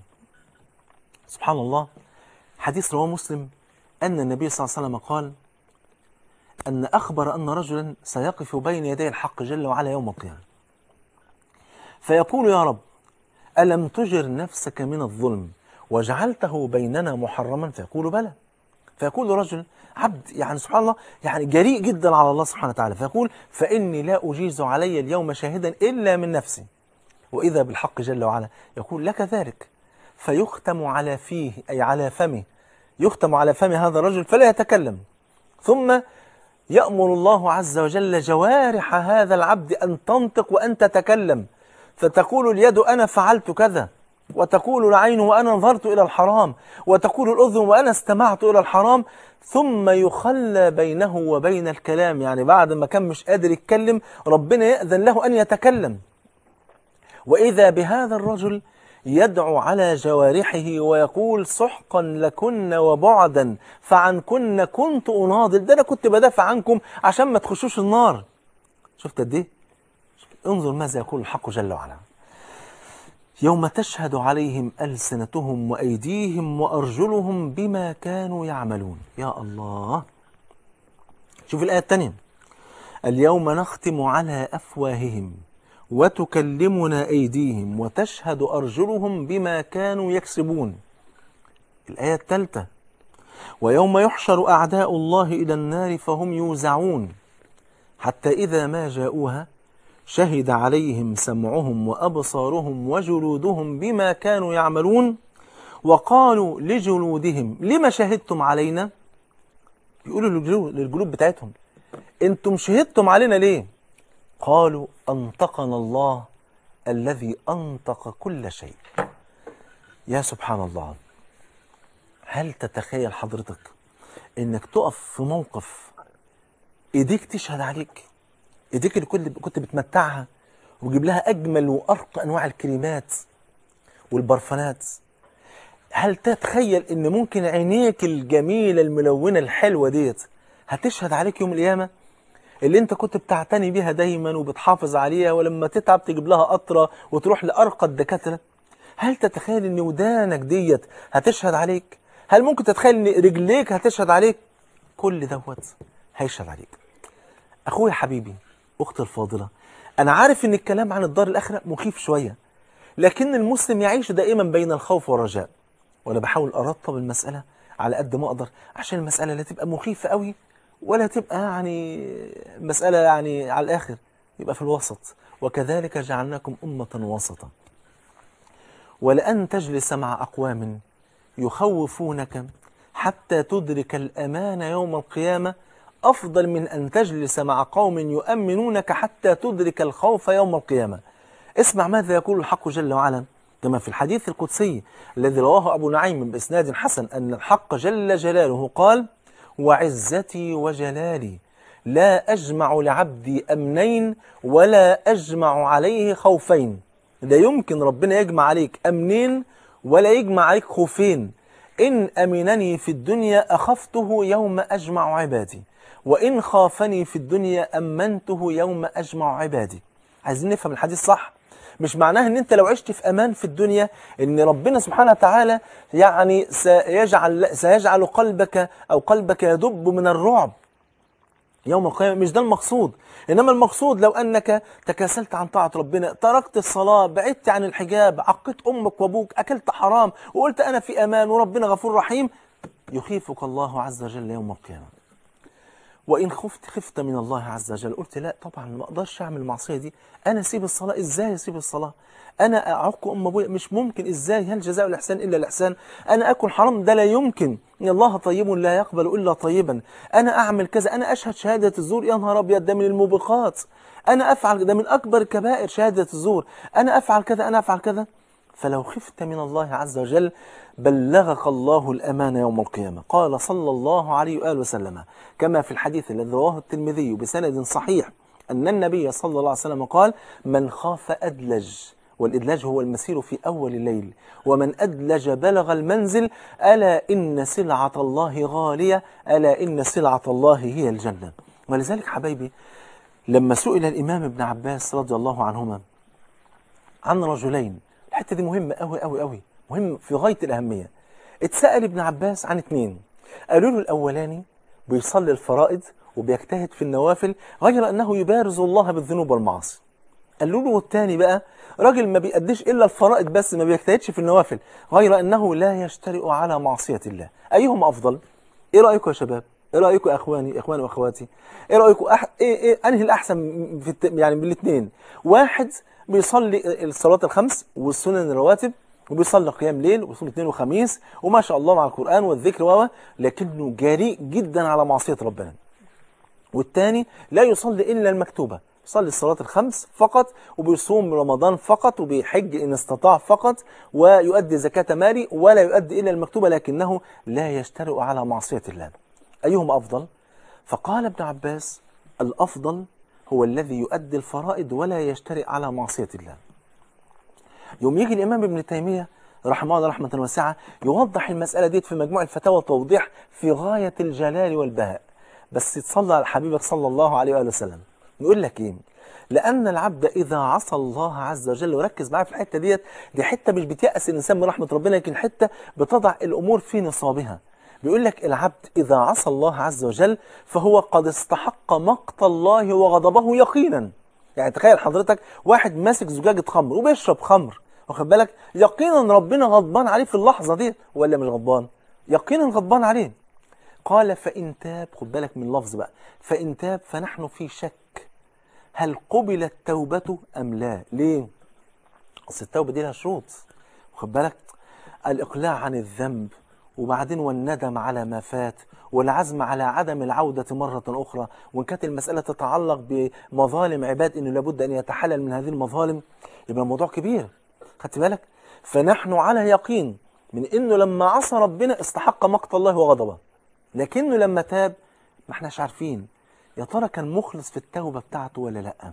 سبحان الله حديث رواه مسلم ان النبي صلى الله عليه وسلم قال أن أخبر أن رجلا سيقف بين يدي الحق جل وعلا يوم القيامة فيقول يا رب ألم تجر نفسك من الظلم وجعلته بيننا محرما فيقول بلى فيقول رجل عبد يعني سبحان الله يعني جريء جدا على الله سبحانه وتعالى فيقول فإني لا أجيز علي اليوم شاهدا إلا من نفسي وإذا بالحق جل وعلا يقول لك ذلك فيختم على فيه أي على فمه يختم على فم هذا الرجل فلا يتكلم ثم يأمر الله عز وجل جوارح هذا العبد أن تنطق وأن تتكلم فتقول اليد أنا فعلت كذا وتقول العين وأنا نظرت إلى الحرام وتقول الأذن وأنا استمعت إلى الحرام ثم يخلى بينه وبين الكلام يعني بعد ما كان مش قادر يتكلم ربنا يأذن له أن يتكلم وإذا بهذا الرجل يدعو على جوارحه ويقول سحقا لكن وبعدا فعنكن كنت أناضل ده أنا كنت بدافع عنكم عشان ما تخشوش النار شفت قد إيه؟ انظر ماذا يقول الحق جل وعلا يوم تشهد عليهم ألسنتهم وأيديهم وأرجلهم بما كانوا يعملون يا الله شوف الآية الثانية اليوم نختم على أفواههم وتكلمنا أيديهم وتشهد أرجلهم بما كانوا يكسبون الآية الثالثة ويوم يحشر أعداء الله إلى النار فهم يوزعون حتى إذا ما جاءوها شهد عليهم سمعهم وأبصارهم وجلودهم بما كانوا يعملون وقالوا لجلودهم لما شهدتم علينا يقولوا للجلود, للجلود بتاعتهم انتم شهدتم علينا ليه قالوا أنطقنا الله الذي أنطق كل شيء يا سبحان الله هل تتخيل حضرتك انك تقف في موقف ايديك تشهد عليك ايديك اللي كنت كنت بتمتعها وتجيب لها اجمل وارقى انواع الكريمات والبرفانات هل تتخيل ان ممكن عينيك الجميله الملونه الحلوه ديت هتشهد عليك يوم القيامه اللي انت كنت بتعتني بيها دايما وبتحافظ عليها ولما تتعب تجيب لها قطره وتروح لارقى الدكاتره هل تتخيل ان ودانك ديت هتشهد عليك هل ممكن تتخيل ان رجليك هتشهد عليك كل دوت هيشهد عليك اخويا حبيبي اختي الفاضله انا عارف ان الكلام عن الدار الاخره مخيف شويه لكن المسلم يعيش دائما بين الخوف والرجاء وانا بحاول ارطب المساله على قد ما اقدر عشان المساله لا تبقى مخيفه قوي ولا تبقى يعني مساله يعني على الاخر يبقى في الوسط وكذلك جعلناكم امه وسطا ولأن تجلس مع أقوام يخوفونك حتى تدرك الأمان يوم القيامة أفضل من أن تجلس مع قوم يؤمنونك حتى تدرك الخوف يوم القيامة اسمع ماذا يقول الحق جل وعلا كما في الحديث القدسي الذي رواه أبو نعيم بإسناد حسن أن الحق جل جلاله قال وعزتي وجلالي لا أجمع لعبدي أمنين ولا أجمع عليه خوفين لا يمكن ربنا يجمع عليك أمنين ولا يجمع عليك خوفين إن أمنني في الدنيا أخفته يوم أجمع عبادي وإن خافني في الدنيا أمنته يوم أجمع عبادي عايزين نفهم الحديث صح مش معناها ان انت لو عشت في امان في الدنيا ان ربنا سبحانه وتعالى يعني سيجعل سيجعل قلبك او قلبك يدب من الرعب يوم القيامة مش ده المقصود إنما المقصود لو أنك تكاسلت عن طاعة ربنا تركت الصلاة بعدت عن الحجاب عقدت أمك وأبوك أكلت حرام وقلت أنا في أمان وربنا غفور رحيم يخيفك الله عز وجل يوم القيامة وإن خفت خفت من الله عز وجل قلت لا طبعا ما أقدرش أعمل المعصية دي أنا أسيب الصلاة إزاي أسيب الصلاة أنا أعق أم أبويا مش ممكن إزاي هل جزاء الإحسان إلا الإحسان أنا أكل حرام ده لا يمكن إن الله طيب لا يقبل إلا طيبا أنا أعمل كذا أنا أشهد شهادة الزور يا نهار أبيض ده من الموبقات أنا أفعل ده من أكبر كبائر شهادة الزور أنا أفعل كذا أنا أفعل كذا فلو خفت من الله عز وجل بلغك الله الأمان يوم القيامة قال صلى الله عليه وآله وسلم كما في الحديث الذي رواه الترمذي بسند صحيح أن النبي صلى الله عليه وسلم قال من خاف أدلج والإدلاج هو المسير في أول الليل ومن أدلج بلغ المنزل ألا إن سلعة الله غالية ألا إن سلعة الله هي الجنة ولذلك حبايبي لما سئل الإمام ابن عباس رضي الله عنهما عن رجلين الحتة دي مهمة أوي أوي أوي مهم في غاية الأهمية اتسأل ابن عباس عن اتنين قالوا له الأولاني بيصلي الفرائض وبيجتهد في النوافل غير أنه يبارز الله بالذنوب والمعاصي قالوا له والتاني بقى راجل ما بيأديش إلا الفرائض بس ما بيجتهدش في النوافل غير أنه لا يجترئ على معصية الله أيهم أفضل؟ إيه رأيكم يا شباب؟ إيه رأيكم يا إخواني إخواني وأخواتي؟ إيه رأيكم أح... إيه إيه أنهي الأحسن في الت... يعني من الاثنين؟ واحد بيصلي الصلاة الخمس والسنن الرواتب وبيصلي قيام ليل ويصوم اثنين وخميس وما شاء الله مع القرآن والذكر و لكنه جريء جدا على معصية ربنا والتاني لا يصلي إلا المكتوبة يصلي الصلاة الخمس فقط وبيصوم رمضان فقط وبيحج إن استطاع فقط ويؤدي زكاة مالي ولا يؤدي إلا المكتوبة لكنه لا يجترئ على معصية الله أيهم أفضل؟ فقال ابن عباس الأفضل هو الذي يؤدي الفرائض ولا يجترئ على معصية الله يوم يجي الإمام ابن تيمية رحمه الله رحمة واسعة يوضح المسألة ديت في مجموع الفتاوى توضيح في غاية الجلال والبهاء بس تصلى على حبيبك صلى الله عليه وآله وسلم يقول لك ايه لأن العبد إذا عصى الله عز وجل وركز معايا في الحتة ديت دي حتة مش بتيأس الإنسان من رحمة ربنا لكن حتة بتضع الأمور في نصابها بيقول لك العبد إذا عصى الله عز وجل فهو قد استحق مقت الله وغضبه يقينا يعني تخيل حضرتك واحد ماسك زجاجة خمر وبيشرب خمر واخد بالك يقينا ربنا غضبان عليه في اللحظة دي ولا مش غضبان يقينا غضبان عليه قال فإن تاب خد بالك من اللفظ بقى فإن تاب فنحن في شك هل قبلت توبته أم لا ليه أصل التوبة دي لها شروط خد بالك الإقلاع عن الذنب وبعدين والندم على ما فات والعزم على عدم العودة مرة أخرى وإن كانت المسألة تتعلق بمظالم عباد إنه لابد أن يتحلل من هذه المظالم يبقى الموضوع كبير خدت بالك فنحن على يقين من إنه لما عصى ربنا استحق مقت الله وغضبه لكنه لما تاب ما احناش عارفين يا ترى كان مخلص في التوبة بتاعته ولا لأ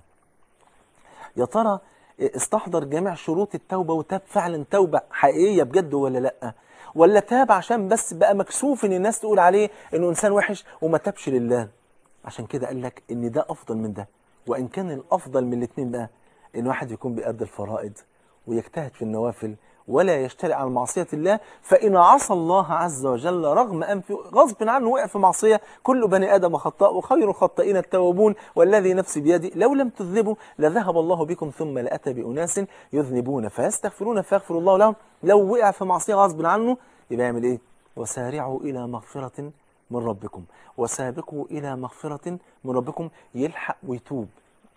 يا ترى استحضر جميع شروط التوبة وتاب فعلا توبة حقيقية بجد ولا لأ ولا تاب عشان بس بقى مكسوف ان الناس تقول عليه انه انسان وحش وما تابش لله عشان كده قال لك ان ده افضل من ده وان كان الافضل من الاثنين بقى ان واحد يكون بيأدي الفرائض ويجتهد في النوافل ولا يشتري على معصية الله فإن عصى الله عز وجل رغم أنفه غصب عنه وقع في معصية كل بني آدم خطاء وخير الخطائين التوابون والذي نفسي بيدي لو لم تذنبوا لذهب الله بكم ثم لأتى بأناس يذنبون فيستغفرون فيغفر الله لهم لو وقع في معصية غصب عنه يبقى يعمل إيه وسارعوا إلى مغفرة من ربكم وسابقوا إلى مغفرة من ربكم يلحق ويتوب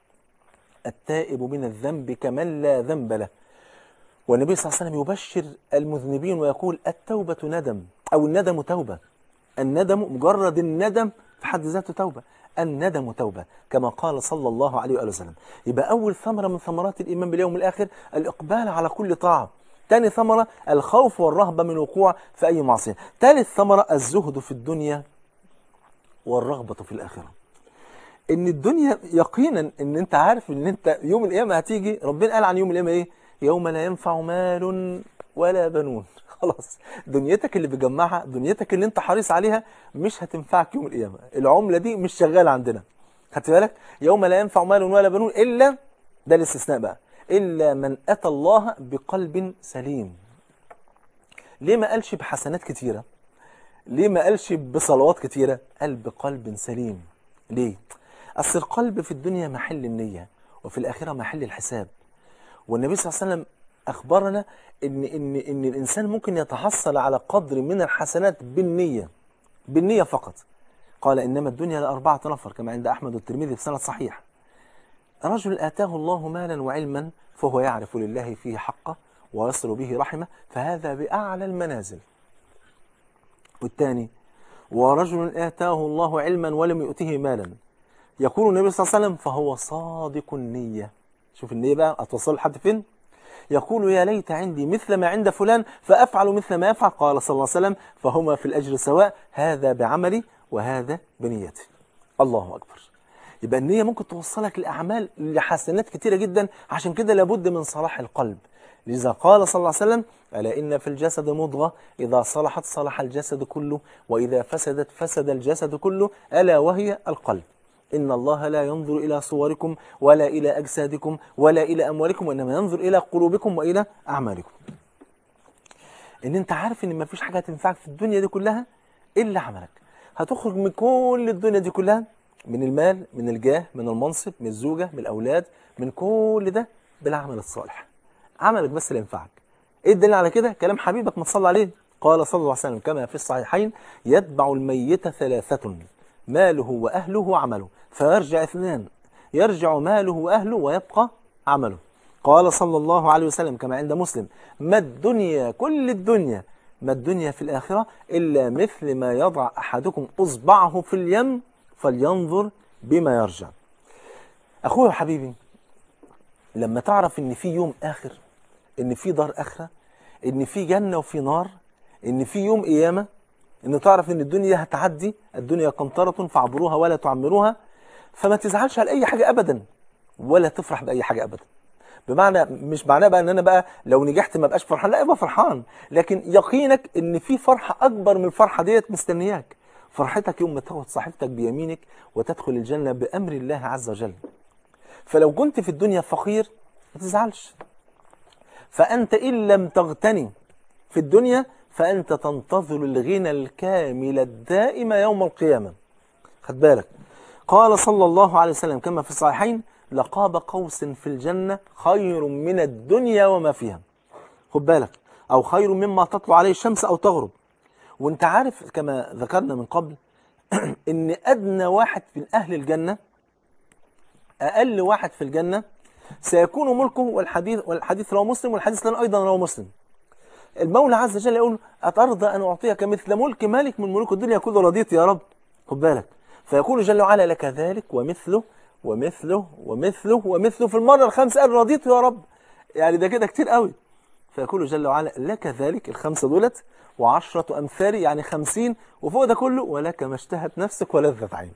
التائب من الذنب كمن لا ذنب له والنبي صلى الله عليه وسلم يبشر المذنبين ويقول التوبة ندم أو الندم توبة الندم مجرد الندم في حد ذاته توبة الندم توبة كما قال صلى الله عليه وآله وسلم يبقى أول ثمرة من ثمرات الإيمان باليوم الآخر الإقبال على كل طاعة ثاني ثمرة الخوف والرهبة من وقوع في أي معصية ثالث ثمرة الزهد في الدنيا والرغبة في الآخرة ان الدنيا يقينا ان انت عارف ان انت يوم القيامه هتيجي ربنا قال عن يوم القيامه ايه يوم لا ينفع مال ولا بنون خلاص دنيتك اللي بتجمعها دنيتك اللي انت حريص عليها مش هتنفعك يوم القيامه العمله دي مش شغاله عندنا خدت بالك يوم لا ينفع مال ولا بنون الا ده الاستثناء بقى الا من اتى الله بقلب سليم ليه ما قالش بحسنات كتيره ليه ما قالش بصلوات كتيره قال بقلب سليم ليه أصل القلب في الدنيا محل النية وفي الآخرة محل الحساب والنبي صلى الله عليه وسلم أخبرنا إن, إن, إن الإنسان ممكن يتحصل على قدر من الحسنات بالنية بالنية فقط قال إنما الدنيا لأربعة نفر كما عند أحمد والترمذي في سند صحيح رجل آتاه الله مالا وعلما فهو يعرف لله فيه حقه ويصل به رحمه فهذا بأعلى المنازل والثاني ورجل آتاه الله علما ولم يؤته مالا يقول النبي صلى الله عليه وسلم فهو صادق النية شوف النية بقى هتوصل لحد فين يقول يا ليت عندي مثل ما عند فلان فأفعل مثل ما يفعل قال صلى الله عليه وسلم فهما في الأجر سواء هذا بعملي وهذا بنيتي الله أكبر يبقى النية ممكن توصلك لأعمال لحسنات كتيرة جدا عشان كده لابد من صلاح القلب لذا قال صلى الله عليه وسلم ألا إن في الجسد مضغة إذا صلحت صلح الجسد كله وإذا فسدت فسد الجسد كله ألا وهي القلب إن الله لا ينظر إلى صوركم ولا إلى أجسادكم ولا إلى أموالكم وإنما ينظر إلى قلوبكم وإلى أعمالكم إن أنت عارف إن مفيش حاجة تنفعك في الدنيا دي كلها إلا عملك هتخرج من كل الدنيا دي كلها من المال من الجاه من المنصب من الزوجة من الأولاد من كل ده بالعمل الصالح عملك بس اللي ينفعك ايه الدليل على كده كلام حبيبك ما تصلى عليه قال صلى الله عليه وسلم كما في الصحيحين يتبع الميت ثلاثة ماله وأهله وعمله فيرجع اثنان يرجع ماله وأهله ويبقى عمله قال صلى الله عليه وسلم كما عند مسلم ما الدنيا كل الدنيا ما الدنيا في الآخرة إلا مثل ما يضع أحدكم أصبعه في اليم فلينظر بما يرجع أخويا وحبيبي لما تعرف إن في يوم آخر إن في دار آخرة إن في جنة وفي نار إن في يوم قيامة إن تعرف إن الدنيا هتعدي الدنيا قنطرة فاعبروها ولا تعمروها فما تزعلش على أي حاجة أبدا ولا تفرح بأي حاجة أبدا بمعنى مش معناه بقى ان انا بقى لو نجحت ما بقاش فرحان لا ابقى فرحان لكن يقينك ان في فرحه اكبر من الفرحه ديت مستنياك فرحتك يوم ما تاخد صاحبتك بيمينك وتدخل الجنه بامر الله عز وجل فلو كنت في الدنيا فقير ما تزعلش فانت ان لم تغتني في الدنيا فانت تنتظر الغنى الكامل الدائم يوم القيامه خد بالك قال صلى الله عليه وسلم كما في الصحيحين لقاب قوس في الجنة خير من الدنيا وما فيها خد بالك أو خير مما تطلع عليه الشمس أو تغرب وانت عارف كما ذكرنا من قبل ان أدنى واحد من أهل الجنة أقل واحد في الجنة سيكون ملكه والحديث والحديث رواه مسلم والحديث لنا أيضا رواه مسلم المولى عز وجل يقول أترضى أن أعطيك مثل ملك مالك من ملوك الدنيا كله رضيت يا رب خد بالك فيقول جل وعلا لك ذلك ومثله ومثله ومثله ومثله في المرة الخامسة قال رضيت يا رب يعني ده كده كتير قوي فيقول جل وعلا لك ذلك الخمسة دولت وعشرة أمثال يعني خمسين وفوق ده كله ولك ما اشتهت نفسك ولذت عينك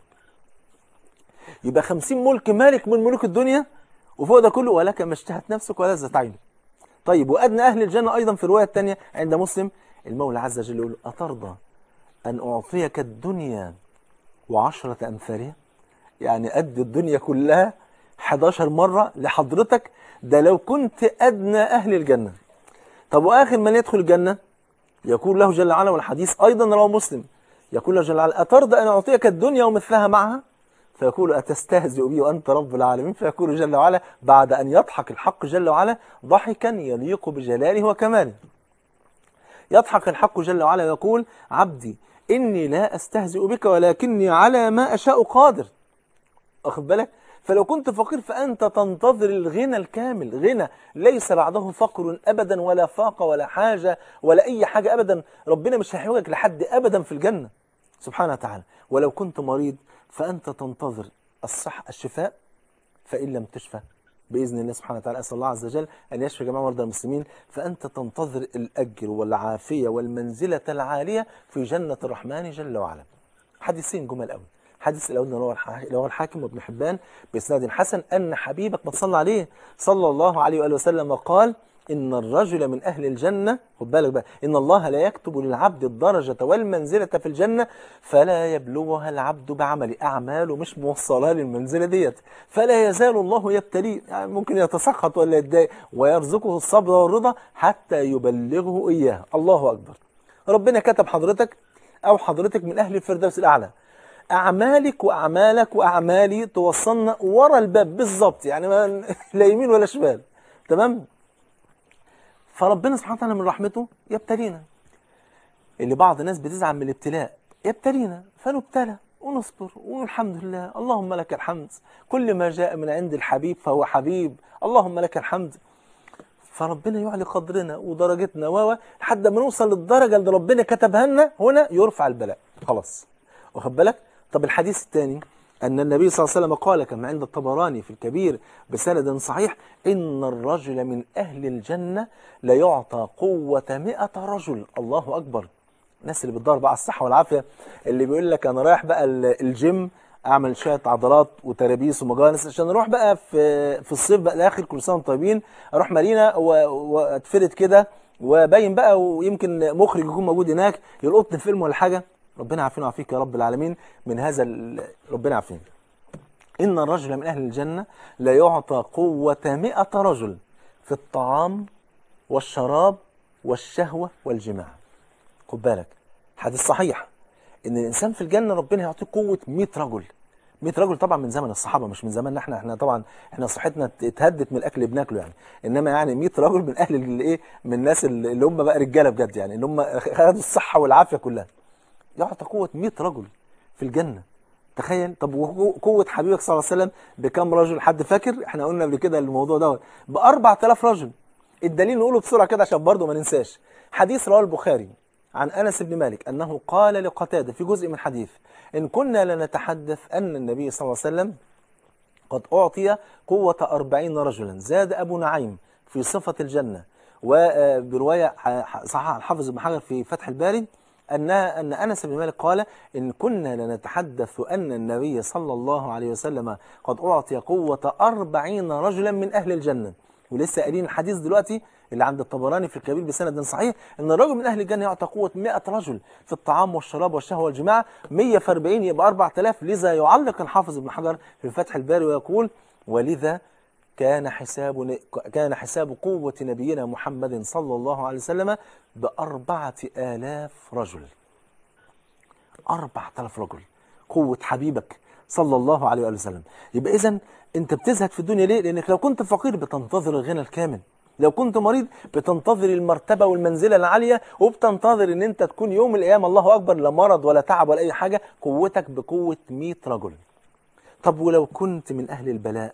يبقى خمسين ملك مالك من ملوك الدنيا وفوق ده كله ولك ما اشتهت نفسك ولذت عينك طيب وأدنى أهل الجنة أيضا في الرواية الثانية عند مسلم المولى عز وجل يقول أترضى أن أعطيك الدنيا وعشرة أمثالها يعني قد الدنيا كلها 11 مرة لحضرتك ده لو كنت أدنى أهل الجنة طب وآخر من يدخل الجنة يقول له جل وعلا والحديث أيضا رواه مسلم يقول له جل وعلا أترضى أن أعطيك الدنيا ومثلها معها فيقول أتستهزئ بي وأنت رب العالمين فيقول جل وعلا بعد أن يضحك الحق جل وعلا ضحكا يليق بجلاله وكماله يضحك الحق جل وعلا ويقول عبدي إني لا أستهزئ بك ولكني على ما أشاء قادر واخد بالك فلو كنت فقير فأنت تنتظر الغنى الكامل غنى ليس بعده فقر أبدا ولا فاقة ولا حاجة ولا أي حاجة أبدا ربنا مش هيحوجك لحد أبدا في الجنة سبحانه وتعالى ولو كنت مريض فأنت تنتظر الصح الشفاء فإن لم تشفى بإذن الله سبحانه وتعالى أسأل الله عز وجل أن يشفي جميع مرضى المسلمين فأنت تنتظر الأجر والعافية والمنزلة العالية في جنة الرحمن جل وعلا حديثين جمل قوي حديث الأول اللي هو الحاكم وابن حبان بإسناد حسن أن حبيبك ما تصلى عليه صلى الله عليه وآله وسلم قال إن الرجل من أهل الجنة خد بالك بقى إن الله لا يكتب للعبد الدرجة والمنزلة في الجنة فلا يبلغها العبد بعمل أعماله مش موصلها للمنزلة ديت فلا يزال الله يبتليه يعني ممكن يتسخط ولا يتضايق ويرزقه الصبر والرضا حتى يبلغه إياه الله أكبر ربنا كتب حضرتك أو حضرتك من أهل الفردوس الأعلى أعمالك وأعمالك وأعمالي توصلنا ورا الباب بالظبط يعني ما لا يمين ولا شمال تمام فربنا سبحانه وتعالى من رحمته يبتلينا اللي بعض الناس بتزعل من الابتلاء يبتلينا فنبتلى ونصبر والحمد لله اللهم لك الحمد كل ما جاء من عند الحبيب فهو حبيب اللهم لك الحمد فربنا يعلي قدرنا ودرجتنا و لحد ما نوصل للدرجة اللي ربنا كتبها لنا هنا يرفع البلاء خلاص واخد بالك طب الحديث الثاني أن النبي صلى الله عليه وسلم قال كما عند الطبراني في الكبير بسند صحيح إن الرجل من أهل الجنة ليعطى قوة مئة رجل الله أكبر الناس اللي بتدور بقى على الصحة والعافية اللي بيقول لك أنا رايح بقى الجيم أعمل شوية عضلات وترابيس ومجانس عشان أروح بقى في في الصيف بقى الآخر كل سنة وانتم طيبين أروح مارينا وأتفرد كده وباين بقى ويمكن مخرج يكون موجود هناك يلقطني فيلم ولا حاجة ربنا عافينا وعافيك يا رب العالمين من هذا ربنا عافينا إن الرجل من أهل الجنة لا يعطى قوة مئة رجل في الطعام والشراب والشهوة والجماع خد بالك حديث صحيح ان الانسان في الجنه ربنا يعطيه قوه 100 رجل 100 رجل طبعا من زمن الصحابه مش من زماننا احنا احنا طبعا احنا صحتنا اتهدت من الاكل اللي بناكله يعني انما يعني 100 رجل من اهل الايه من الناس اللي اللي هم بقى رجاله بجد يعني اللي هم خدوا الصحه والعافيه كلها يعطى قوه 100 رجل في الجنه تخيل طب وقوه حبيبك صلى الله عليه وسلم بكم رجل حد فاكر احنا قلنا قبل كده الموضوع دوت ب 4000 رجل الدليل نقوله بسرعه كده عشان برضه ما ننساش حديث رواه البخاري عن انس بن مالك انه قال لقتاده في جزء من حديث ان كنا لنتحدث ان النبي صلى الله عليه وسلم قد أعطي قوة أربعين رجلا زاد أبو نعيم في صفة الجنة وبرواية صححها الحافظ بن حجر في فتح الباري أن أن أنس بن مالك قال إن كنا لنتحدث أن النبي صلى الله عليه وسلم قد أعطي قوة أربعين رجلا من أهل الجنة ولسه قايلين الحديث دلوقتي اللي عند الطبراني في الكبير بسند صحيح ان الرجل من اهل الجنه يعطى قوه 100 رجل في الطعام والشراب والشهوه والجماع 100 في 40 يبقى 4000 لذا يعلق الحافظ ابن حجر في فتح الباري ويقول ولذا كان حساب كان حساب قوة نبينا محمد صلى الله عليه وسلم بأربعة آلاف رجل أربعة آلاف رجل قوة حبيبك صلى الله عليه وآله وسلم يبقى إذا أنت بتزهد في الدنيا ليه؟ لأنك لو كنت فقير بتنتظر الغنى الكامل لو كنت مريض بتنتظر المرتبة والمنزلة العالية وبتنتظر ان انت تكون يوم القيامة الله اكبر لا مرض ولا تعب ولا اي حاجة قوتك بقوة 100 رجل طب ولو كنت من اهل البلاء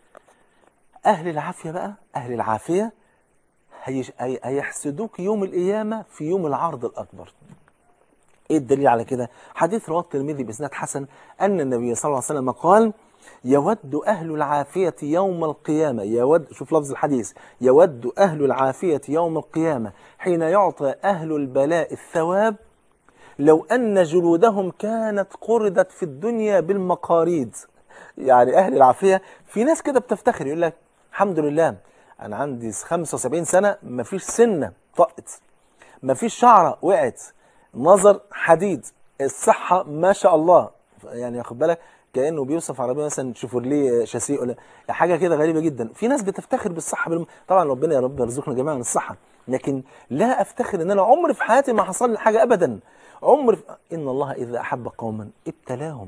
اهل العافية بقى اهل العافية هيش- هي- هيحسدوك يوم القيامة في يوم العرض الاكبر ايه الدليل على كده حديث رواه الترمذي باسناد حسن ان النبي صلى الله عليه وسلم قال يود اهل العافيه يوم القيامه يود شوف لفظ الحديث يود اهل العافيه يوم القيامه حين يعطى اهل البلاء الثواب لو ان جلودهم كانت قردت في الدنيا بالمقاريد يعني اهل العافيه في ناس كده بتفتخر يقول لك الحمد لله انا عندي 75 سنه مفيش سنه طقت مفيش شعره وقعت نظر حديد الصحة ما شاء الله يعني واخد بالك كأنه بيوصف عربية مثلا شيفورليه شاسيه ولا حاجة كده غريبة جدا في ناس بتفتخر بالصحة بالم... طبعا ربنا يا رب يرزقنا جميعا الصحة لكن لا افتخر ان انا عمري في حياتي ما حصل لي حاجة ابدا عمري في... ان الله اذا احب قوما ابتلاهم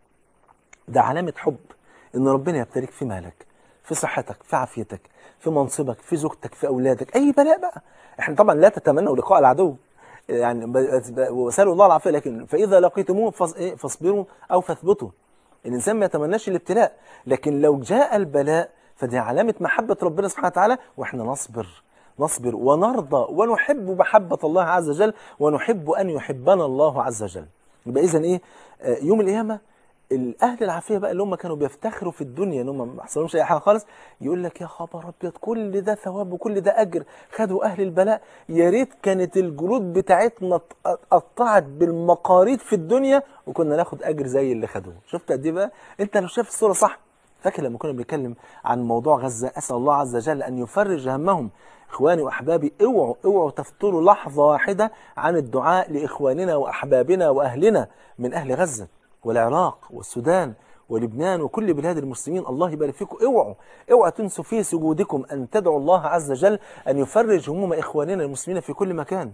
ده علامة حب ان ربنا يبتليك في مالك في صحتك في عافيتك في منصبك في زوجتك في اولادك اي بلاء بقى احنا طبعا لا تتمنوا لقاء العدو يعني ب- ب- وسالوا الله العافيه لكن فاذا لقيتموه فاص- إيه؟ فاصبروا او فاثبتوا الانسان ما يتمناش الابتلاء لكن لو جاء البلاء فدي علامه محبه ربنا سبحانه وتعالى واحنا نصبر نصبر ونرضى ونحب محبه الله عز وجل ونحب ان يحبنا الله عز وجل يبقى اذا ايه آه، يوم القيامه الاهل العافيه بقى اللي هم كانوا بيفتخروا في الدنيا ان هم ما حصلهمش اي حاجه خالص يقول لك يا خبر ابيض كل ده ثواب وكل ده اجر خدوا اهل البلاء يا ريت كانت الجلود بتاعتنا اتقطعت بالمقاريض في الدنيا وكنا ناخد اجر زي اللي خدوه شفت قد ايه بقى انت لو شايف الصوره صح فاكر لما كنا بنتكلم عن موضوع غزه اسال الله عز وجل ان يفرج همهم اخواني واحبابي اوعوا اوعوا تفتروا لحظه واحده عن الدعاء لاخواننا واحبابنا واهلنا من اهل غزه والعراق والسودان ولبنان وكل بلاد المسلمين الله يبارك فيكم اوعوا اوعوا تنسوا في سجودكم ان تدعوا الله عز وجل ان يفرج هموم اخواننا المسلمين في كل مكان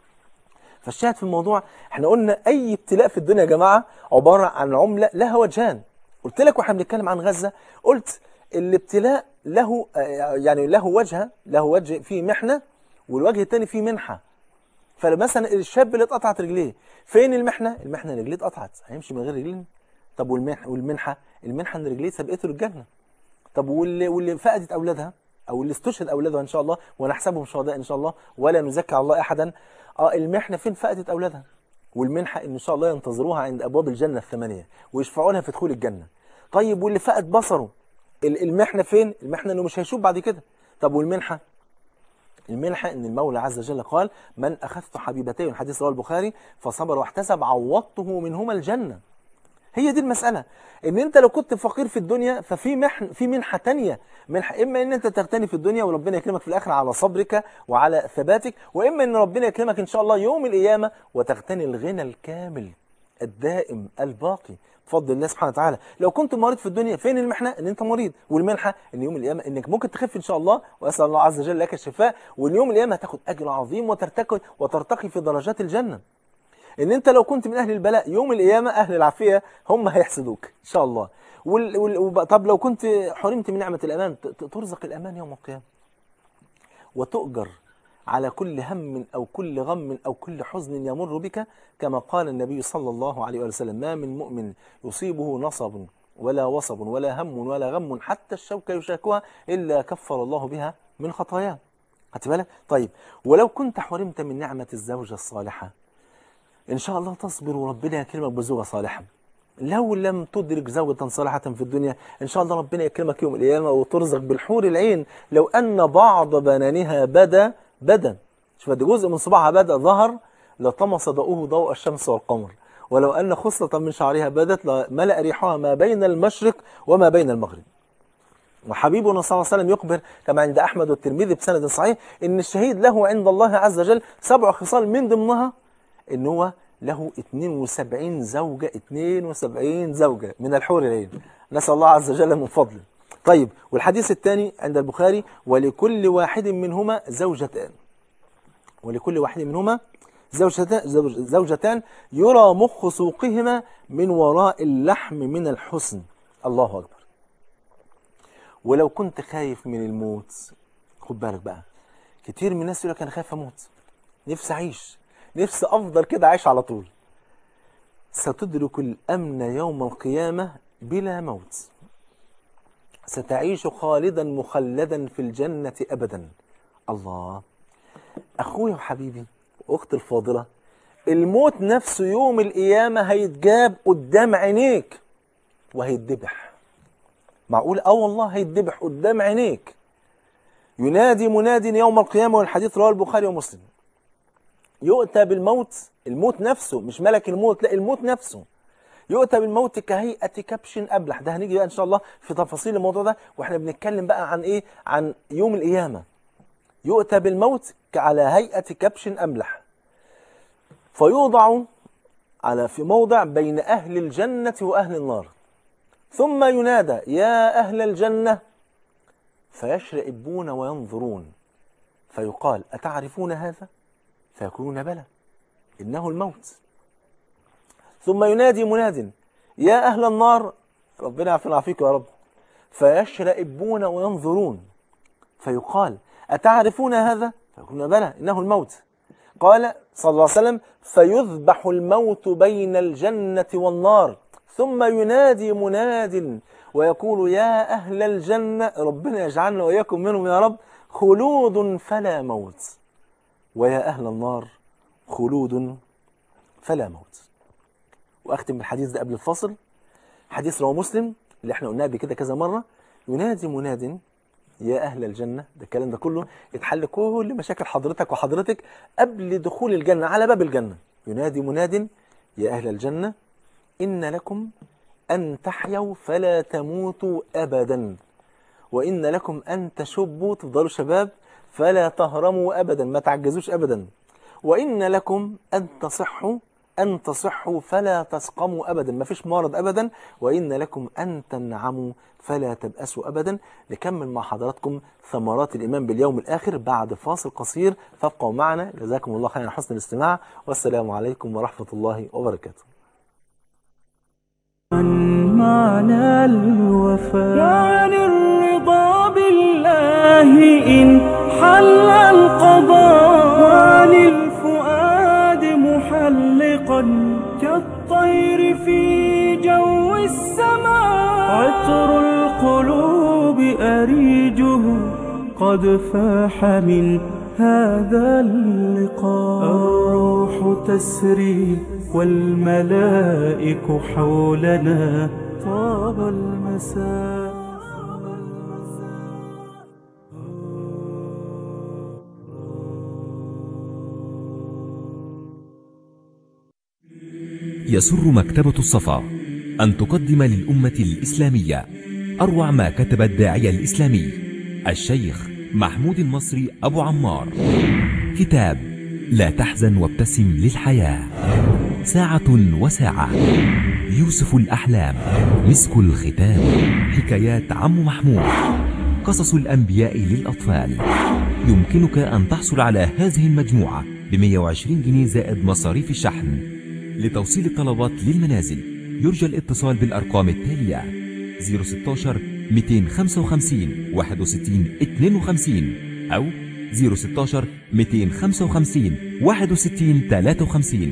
فالشاهد في الموضوع احنا قلنا اي ابتلاء في الدنيا يا جماعه عباره عن عمله لها وجهان قلت لك واحنا بنتكلم عن غزه قلت الابتلاء له آه، يعني له وجهه له وجه فيه محنه والوجه الثاني فيه منحه فمثلا الشاب اللي اتقطعت رجليه فين المحنه المحنه ان رجليه اتقطعت هيمشي من غير رجلين طب والمنحه والمنحه المنحه ان رجليه سبقته للجنه طب واللي واللي فقدت اولادها او اللي استشهد اولادها ان شاء الله ونحسبهم شهداء ان شاء الله ولا نزكي على الله احدا اه المحنه فين فقدت اولادها والمنحه ان شاء الله ينتظروها عند ابواب الجنه الثمانيه ويشفعوا لها في دخول الجنه طيب واللي فقد بصره ال- المحنه فين المحنه انه مش هيشوف بعد كده طب والمنحه المنحة ان المولى عز وجل قال من اخذت حبيبتي الحديث رواه البخاري فصبر واحتسب عوضته منهما الجنه هي دي المسألة ان انت لو كنت فقير في الدنيا ففي محن في منحة تانية منحة اما ان انت تغتني في الدنيا وربنا يكرمك في الاخرة على صبرك وعلى ثباتك واما ان ربنا يكرمك ان شاء الله يوم القيامة وتغتني الغنى الكامل الدائم الباقي بفضل الله سبحانه وتعالى لو كنت مريض في الدنيا فين المحنة ان انت مريض والمنحة ان يوم القيامة انك ممكن تخف ان شاء الله واسال الله عز وجل لك الشفاء واليوم القيامة هتاخد اجر عظيم وترتقي وترتقي في درجات الجنة ان انت لو كنت من اهل البلاء يوم القيامه اهل العافيه هم هيحسدوك ان شاء الله وال... وال... وب... طب لو كنت حرمت من نعمه الامان ت... ت- ترزق الامان يوم القيامه وتؤجر على كل هم أو كل غم أو كل حزن يمر بك كما قال النبي صلى الله عليه وسلم ما من مؤمن يصيبه نصب ولا وصب ولا هم ولا غم حتى الشوكة يشاكها إلا كفر الله بها من خطاياه خدت بالك؟ طيب ولو كنت حرمت من نعمة الزوجة الصالحة إن شاء الله تصبر وربنا يكرمك بزوجة صالحة لو لم تدرك زوجة صالحة في الدنيا إن شاء الله ربنا يكرمك يوم القيامة وترزق بالحور العين لو أن بعض بنانها بدا بدا شوف ده جزء من صباعها بدا ظهر لطمس ضوءه ضوء الشمس والقمر ولو أن خصلة من شعرها بدت لملأ ريحها ما بين المشرق وما بين المغرب وحبيبنا صلى الله عليه وسلم يخبر كما عند أحمد والترمذي بسند صحيح إن الشهيد له عند الله عز وجل سبع خصال من ضمنها إن هو له 72 زوجة 72 زوجة من الحور العين نسأل الله عز وجل من فضله طيب والحديث الثاني عند البخاري ولكل واحد منهما زوجتان ولكل واحد منهما زوجتان, زوج زوجتان يرى مخ سوقهما من وراء اللحم من الحسن الله أكبر ولو كنت خايف من الموت خد بالك بقى كتير من الناس يقول لك انا خايف اموت نفسي اعيش نفسي افضل كده عايش على طول ستدرك الامن يوم القيامه بلا موت ستعيش خالدا مخلدا في الجنه ابدا الله اخويا وحبيبي واختي الفاضله الموت نفسه يوم القيامه هيتجاب قدام عينيك وهيتذبح معقول اه والله هيتذبح قدام عينيك ينادي مناد يوم القيامة والحديث رواه البخاري ومسلم يؤتى بالموت الموت نفسه مش ملك الموت لا الموت نفسه يؤتى بالموت كهيئة كبش أبلح ده هنيجي بقى إن شاء الله في تفاصيل الموضوع ده وإحنا بنتكلم بقى عن إيه عن يوم القيامة يؤتى بالموت على هيئة كبش أملح فيوضع على في موضع بين أهل الجنة وأهل النار ثم ينادى يا أهل الجنة فيشرئبون وينظرون فيقال أتعرفون هذا؟ فيقولون بلى إنه الموت ثم ينادي مناد يا أهل النار ربنا يعافينا ويعافيك يا رب فيشرئبون وينظرون فيقال أتعرفون هذا؟ فيقولون بلى إنه الموت قال صلى الله عليه وسلم فيذبح الموت بين الجنة والنار ثم ينادي مناد ويقول يا أهل الجنة ربنا يجعلنا وإياكم منهم يا رب خلود فلا موت ويا أهل النار خلود فلا موت وأختم بالحديث ده قبل الفصل حديث رواه مسلم اللي احنا قلناه قبل كده كذا مرة ينادي مناد يا أهل الجنة ده الكلام ده كله يتحل كل مشاكل حضرتك وحضرتك قبل دخول الجنة على باب الجنة ينادي مناد يا أهل الجنة إن لكم أن تحيوا فلا تموتوا أبدا وإن لكم أن تشبوا تفضلوا شباب فلا تهرموا أبدا ما تعجزوش أبدا وإن لكم أن تصحوا أن تصحوا فلا تسقموا أبدا ما فيش مرض أبدا وإن لكم أن تنعموا فلا تبأسوا أبدا نكمل مع حضراتكم ثمرات الإيمان باليوم الآخر بعد فاصل قصير فابقوا معنا جزاكم الله خيرا حسن الاستماع والسلام عليكم ورحمة الله وبركاته عن معنى الوفاء وعن الرضا بالله إن حل القضاء وعن الفؤاد محلقا كالطير في جو السماء عطر القلوب أريجه قد فاح من هذا اللقاء الروح تسري والملائك حولنا طاب المساء يسر مكتبة الصفا أن تقدم للأمة الإسلامية أروع ما كتب الداعية الإسلامي الشيخ محمود المصري أبو عمار كتاب لا تحزن وابتسم للحياة ساعة وساعة يوسف الأحلام مسك الختام حكايات عم محمود قصص الأنبياء للأطفال يمكنك أن تحصل على هذه المجموعة ب 120 جنيه زائد مصاريف الشحن لتوصيل الطلبات للمنازل يرجى الاتصال بالأرقام التالية 016 255 61 52 أو 016 255 61 53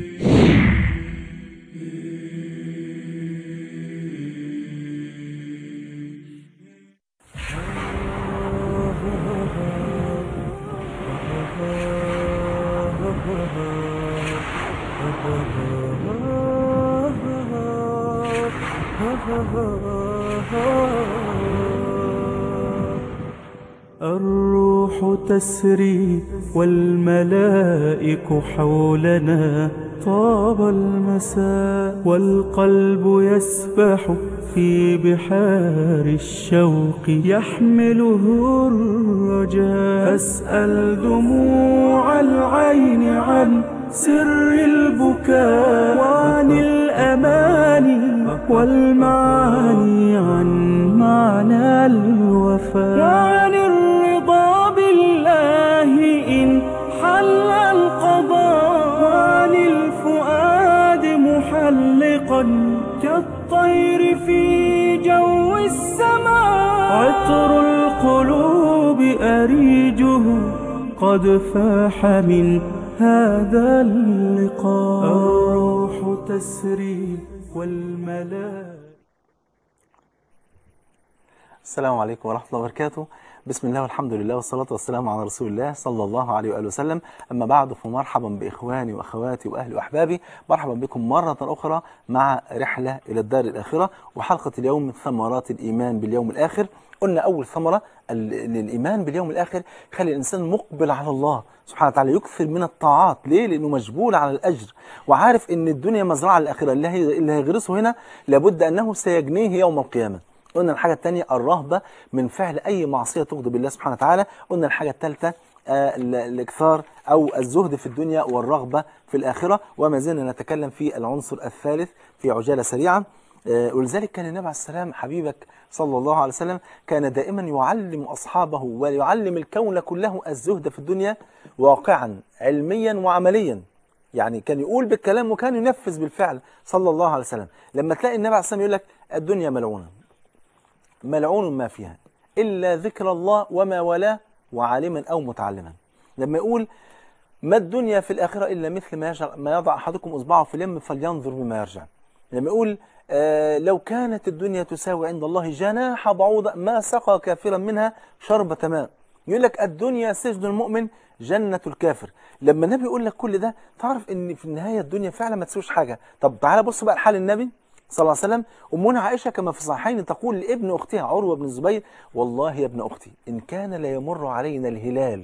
الروح تسري والملائك حولنا طاب المساء والقلب يسبح في بحار الشوق يحمله الرجاء أسأل دموع العين عن سر البكاء وعن الأماني والمعاني عن معنى الوفاء وعن الرضا بالله إن حل القضاء وعن الفؤاد محلقا كالطير في جو السماء عطر القلوب أريجه قد فاح من هذا اللقاء الروح تسري والملائكة السلام عليكم ورحمة الله وبركاته بسم الله والحمد لله والصلاة والسلام على رسول الله صلى الله عليه وآله وسلم أما بعد فمرحبا بإخواني وأخواتي وأهلي وأحبابي مرحبا بكم مرة أخرى مع رحلة إلى الدار الآخرة وحلقة اليوم من ثمرات الإيمان باليوم الآخر قلنا أول ثمرة ال- للإيمان باليوم الآخر خلي الإنسان مقبل على الله سبحانه وتعالى يكثر من الطاعات ليه؟ لأنه مجبول على الأجر وعارف إن الدنيا مزرعة الآخرة اللي, هي اللي هيغرسه هنا لابد أنه سيجنيه يوم القيامة قلنا الحاجة الثانية الرهبة من فعل أي معصية تغضب الله سبحانه وتعالى قلنا الحاجة الثالثة آه، ال- الإكثار أو الزهد في الدنيا والرغبة في الآخرة وما زلنا نتكلم في العنصر الثالث في عجالة سريعة آه، ولذلك كان النبي عليه السلام حبيبك صلى الله عليه وسلم كان دائما يعلم أصحابه ويعلم الكون كله الزهد في الدنيا واقعا علميا وعمليا يعني كان يقول بالكلام وكان ينفذ بالفعل صلى الله عليه وسلم لما تلاقي النبي عليه السلام يقول لك الدنيا ملعونة ملعون ما فيها إلا ذكر الله وما والاه وعالما أو متعلما لما يقول ما الدنيا في الآخرة إلا مثل ما, يجع ما يضع أحدكم إصبعه في اليم فلينظر بما يرجع لما يقول آه لو كانت الدنيا تساوي عند الله جناح بعوضة ما سقى كافرا منها شربة ماء يقول لك الدنيا سجن المؤمن جنة الكافر لما النبي يقول لك كل ده تعرف ان في النهاية الدنيا فعلا ما تسويش حاجة طب تعالى بص بقى لحال النبي صلى الله عليه وسلم أمنا عائشة كما في الصحيحين تقول لابن أختها عروة بن الزبير والله يا ابن أختي إن كان لا يمر علينا الهلال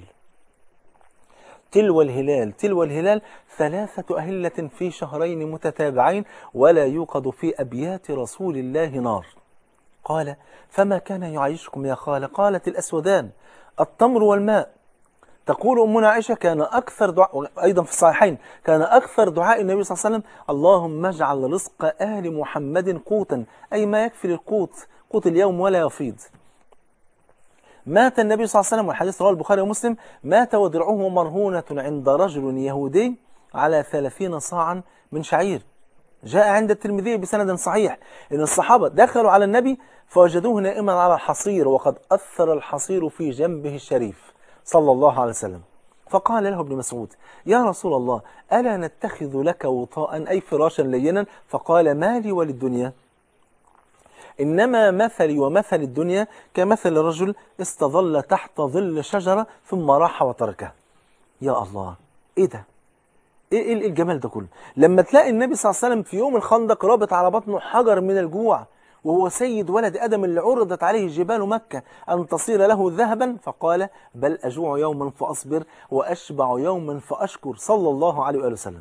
تلو الهلال تلو الهلال ثلاثة أهلة في شهرين متتابعين ولا يوقد في أبيات رسول الله نار قال فما كان يعيشكم يا خالة قالت الأسودان التمر والماء تقول أمنا عائشة كان أكثر دعاء أيضا في الصحيحين كان أكثر دعاء النبي صلى الله عليه وسلم اللهم اجعل رزق آل محمد قوتا أي ما يكفي للقوت قوت اليوم ولا يفيض مات النبي صلى الله عليه وسلم والحديث رواه البخاري ومسلم مات ودرعه مرهونة عند رجل يهودي على ثلاثين صاعا من شعير جاء عند الترمذي بسند صحيح ان الصحابه دخلوا على النبي فوجدوه نائما على الحصير وقد اثر الحصير في جنبه الشريف صلى الله عليه وسلم فقال له ابن مسعود يا رسول الله الا نتخذ لك وطاء اي فراشا لينا فقال ما لي وللدنيا إنما مثلي ومثل الدنيا كمثل رجل استظل تحت ظل شجرة ثم راح وتركها يا الله إيه ده ايه ايه الجمال ده كله لما تلاقي النبي صلى الله عليه وسلم في يوم الخندق رابط على بطنه حجر من الجوع وهو سيد ولد ادم اللي عرضت عليه جبال مكه ان تصير له ذهبا فقال بل اجوع يوما فاصبر واشبع يوما فاشكر صلى الله عليه واله وسلم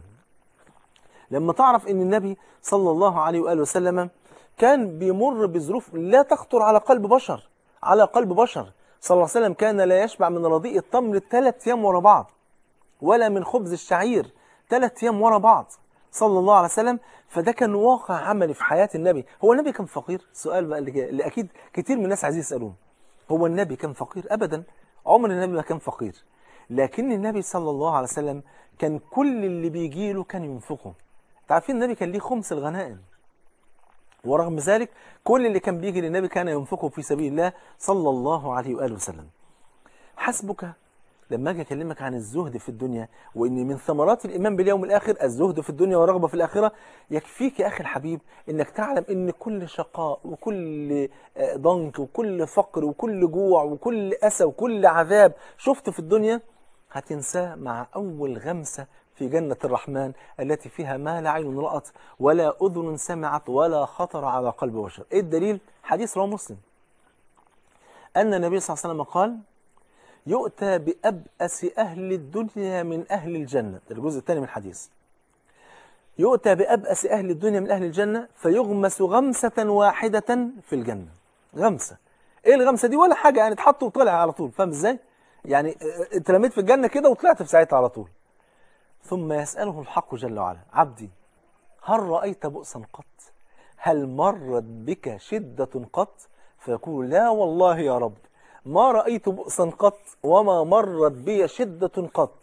لما تعرف ان النبي صلى الله عليه واله وسلم كان بيمر بظروف لا تخطر على قلب بشر على قلب بشر صلى الله عليه وسلم كان لا يشبع من رضيء التمر ثلاث ايام ورا بعض ولا من خبز الشعير ثلاث ايام ورا بعض صلى الله عليه وسلم فده كان واقع عملي في حياة النبي هو النبي كان فقير سؤال بقى اللي اللي اكيد كتير من الناس عايزين يسالوه هو النبي كان فقير ابدا عمر النبي ما كان فقير لكن النبي صلى الله عليه وسلم كان كل اللي بيجي له كان ينفقه تعرفين النبي كان ليه خمس الغنائم ورغم ذلك كل اللي كان بيجي للنبي كان ينفقه في سبيل الله صلى الله عليه وآله وسلم حسبك لما اجي اكلمك عن الزهد في الدنيا وان من ثمرات الايمان باليوم الاخر الزهد في الدنيا والرغبه في الاخره يكفيك يا اخي الحبيب انك تعلم ان كل شقاء وكل آه، ضنك وكل فقر وكل جوع وكل اسى وكل عذاب شفته في الدنيا هتنساه مع اول غمسه في جنة الرحمن التي فيها ما لا عين رأت ولا أذن سمعت ولا خطر على قلب بشر إيه الدليل؟ حديث رواه مسلم أن النبي صلى الله عليه وسلم قال يؤتى بأبأس أهل الدنيا من أهل الجنة ده الجزء الثاني من الحديث يؤتى بأبأس أهل الدنيا من أهل الجنة فيغمس غمسة واحدة في الجنة غمسة إيه الغمسة دي ولا حاجة يعني اتحط وطلع على طول فاهم إزاي يعني اه، اترميت في الجنة كده وطلعت في ساعتها على طول ثم يسأله الحق جل وعلا عبدي هل رأيت بؤسا قط هل مرت بك شدة قط فيقول لا والله يا رب ما رأيت بؤسا قط وما مرت بي شدة قط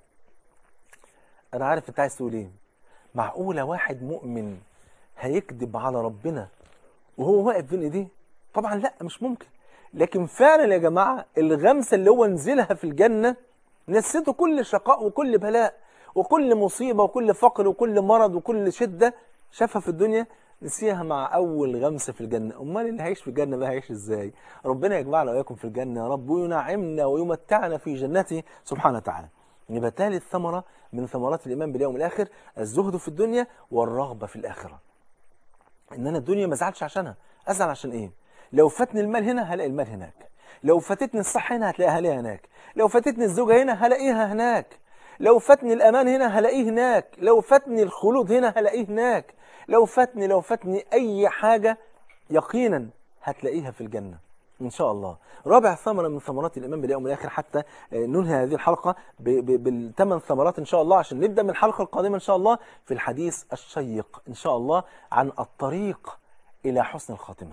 أنا عارف أنت عايز تقول إيه معقولة واحد مؤمن هيكذب على ربنا وهو واقف بين إيديه طبعا لا مش ممكن لكن فعلا يا جماعة الغمسة اللي هو نزلها في الجنة نسيته كل شقاء وكل بلاء وكل مصيبة وكل فقر وكل مرض وكل شدة شافها في الدنيا نسيها مع أول غمسة في الجنة أمال اللي هيعيش في الجنة بقى هيعيش إزاي ربنا يجمعنا وإياكم في الجنة يا رب وينعمنا ويمتعنا في جنته سبحانه وتعالى يبقى ثالث ثمرة من ثمرات الإيمان باليوم الآخر الزهد في الدنيا والرغبة في الآخرة ان انا الدنيا ما ازعلش عشانها ازعل عشان ايه لو فاتني المال هنا هلاقي المال هناك لو فاتتني الصحة هنا هتلاقيها هلاقيها هناك لو فاتتني الزوجة هنا هلاقيها هناك لو فاتني الأمان هنا هلاقيه هناك لو فاتني الخلود هنا هلاقيه هناك لو فاتني لو فاتني أي حاجة يقينا هتلاقيها في الجنة إن شاء الله رابع ثمرة من ثمرات الإيمان باليوم الآخر حتى آه، ننهي هذه الحلقة ب- ب- بالثمان ثمرات إن شاء الله عشان نبدأ من الحلقة القادمة إن شاء الله في الحديث الشيق إن شاء الله عن الطريق إلى حسن الخاتمة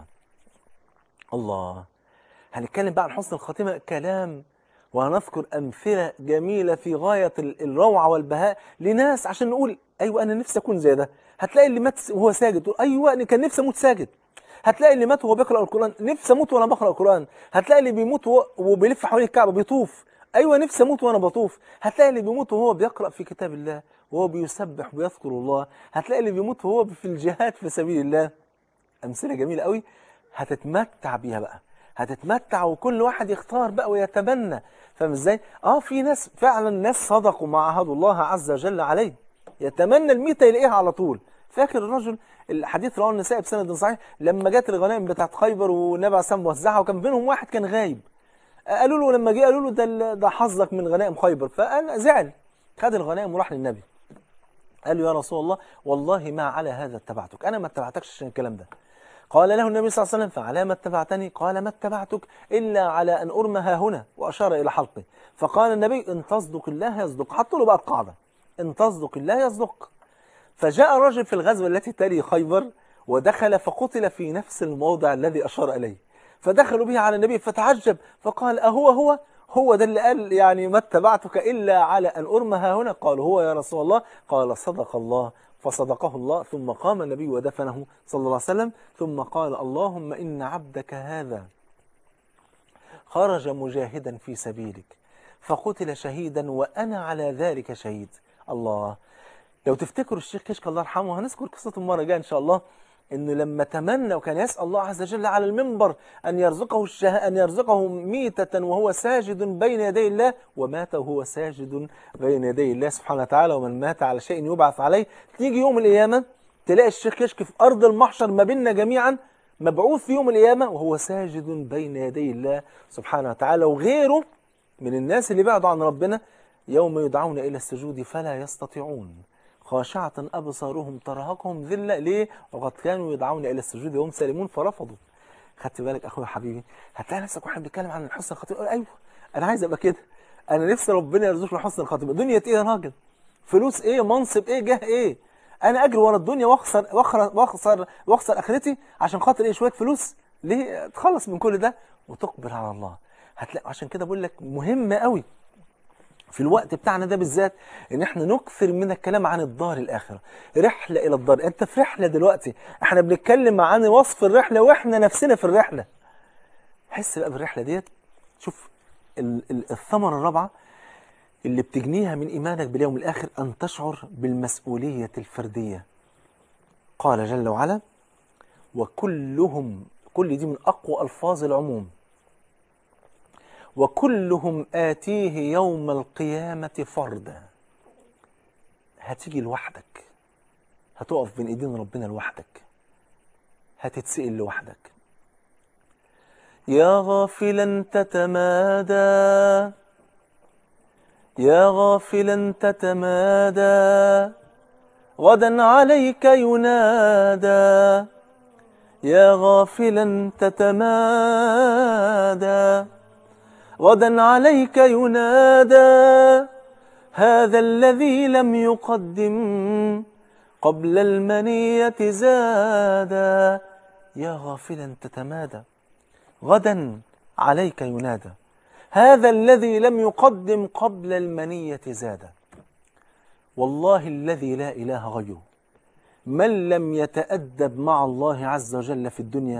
الله هنتكلم بقى عن حسن الخاتمة كلام وهنذكر أمثلة جميلة في غاية ال- الروعة والبهاء لناس عشان نقول أيوة أنا نفسي أكون زي ده هتلاقي اللي مات وهو ساجد تقول أيوة أنا كان نفسي أموت ساجد هتلاقي اللي مات وهو بيقرأ القرآن نفسي أموت وأنا بقرأ القرآن هتلاقي اللي بيموت وهو- وبيلف حوالين الكعبة بيطوف أيوة نفسي أموت وأنا بطوف هتلاقي اللي بيموت وهو بيقرأ في كتاب الله وهو بيسبح ويذكر الله هتلاقي اللي بيموت وهو في الجهاد في سبيل الله امثله جميله قوي هتتمتع بيها بقى هتتمتع وكل واحد يختار بقى ويتبنى فاهم ازاي اه في ناس فعلا ناس صدقوا ما عهدوا الله عز وجل عليه يتمنى الميتة يلاقيها على طول فاكر الرجل الحديث رواه النسائي بسند صحيح لما جت الغنائم بتاعت خيبر والنبي عليه الصلاه والسلام وزعها وكان بينهم واحد كان غايب قالوا له لما جه قالوا له ده ال- ده حظك من غنائم خيبر فقال زعل خد الغنائم وراح للنبي قال له يا رسول الله والله ما على هذا اتبعتك انا ما اتبعتكش عشان الكلام ده قال له النبي صلى الله عليه وسلم فعلى ما اتبعتني قال ما اتبعتك إلا على أن أرمى ها هنا وأشار إلى حلقه فقال النبي إن تصدق الله يصدق حط له بقى القاعدة إن تصدق الله يصدق فجاء رجل في الغزوة التي تلي خيبر ودخل فقتل في نفس الموضع الذي أشار إليه فدخلوا به على النبي فتعجب فقال أهو هو هو ده اللي قال يعني ما اتبعتك إلا على أن أرمى ها هنا قال هو يا رسول الله قال صدق الله فصدقه الله ثم قام النبي ودفنه صلى الله عليه وسلم ثم قال اللهم إن عبدك هذا خرج مجاهدا في سبيلك فقتل شهيدا وأنا على ذلك شهيد الله لو تفتكروا الشيخ كشك الله يرحمه هنذكر قصته المرة الجاية إن شاء الله إنه لما تمنى وكان يسأل الله عز وجل على المنبر أن يرزقه الشه... أن يرزقه ميتة وهو ساجد بين يدي الله ومات وهو ساجد بين يدي الله سبحانه وتعالى ومن مات على شيء يبعث عليه تيجي يوم القيامة تلاقي الشيخ كشك في أرض المحشر ما بيننا جميعا مبعوث في يوم القيامة وهو ساجد بين يدي الله سبحانه وتعالى وغيره من الناس اللي بعدوا عن ربنا يوم يدعون إلى السجود فلا يستطيعون خاشعة أبصارهم ترهقهم ذلة ليه؟ وقد كانوا يدعون إلى السجود وهم سالمون فرفضوا خدت بالك أخويا حبيبي هتلاقي نفسك واحد بيتكلم عن حسن الخاتمة يقول أيوه أنا عايز أبقى كده أنا نفسي ربنا يرزقني حسن الخاتمة دنيا إيه يا راجل؟ فلوس إيه؟ منصب إيه؟ جاه إيه؟ أنا أجري ورا الدنيا وأخسر وأخسر وأخسر وأخسر آخرتي عشان خاطر إيه شوية فلوس؟ ليه؟ تخلص من كل ده وتقبل على الله هتلاقي عشان كده بقول لك مهم قوي في الوقت بتاعنا ده بالذات ان احنا نكثر من الكلام عن الدار الاخره رحله الى الدار انت في رحله دلوقتي احنا بنتكلم عن وصف الرحله واحنا نفسنا في الرحله حس بقى بالرحله ديت شوف ال- ال- الثمره الرابعه اللي بتجنيها من ايمانك باليوم الاخر ان تشعر بالمسؤوليه الفرديه قال جل وعلا وكلهم كل دي من اقوى الفاظ العموم وكلهم آتيه يوم القيامة فردا هتيجي لوحدك هتقف بين ايدين ربنا لوحدك هتتسئل لوحدك يا غافلا تتمادى يا غافلا تتمادى غدا عليك ينادى يا غافلا تتمادى غدا عليك ينادى هذا الذي لم يقدم قبل المنية زادا يا غافلا تتمادى غدا عليك ينادى هذا الذي لم يقدم قبل المنية زادا والله الذي لا إله غيره من لم يتأدب مع الله عز وجل في الدنيا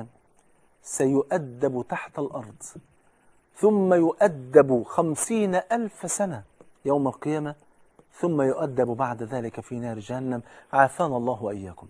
سيؤدب تحت الأرض ثم يؤدب خمسين ألف سنة يوم القيامة ثم يؤدب بعد ذلك في نار جهنم عافانا الله وإياكم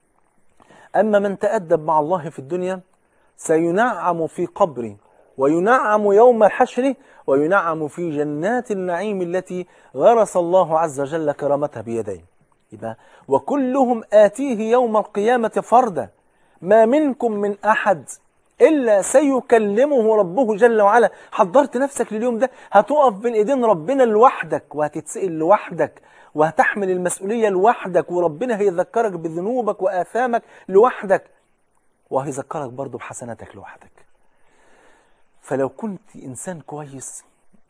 أما من تأدب مع الله في الدنيا سينعم في قبره وينعم يوم الحشر وينعم في جنات النعيم التي غرس الله عز وجل كرامتها بيديه يبقى وكلهم آتيه يوم القيامة فردا ما منكم من أحد إلا سيكلمه ربه جل وعلا حضرت نفسك لليوم ده هتقف بين إيدين ربنا لوحدك وهتتسئل لوحدك وهتحمل المسؤولية لوحدك وربنا هيذكرك بذنوبك وآثامك لوحدك وهيذكرك برضه بحسناتك لوحدك فلو كنت إنسان كويس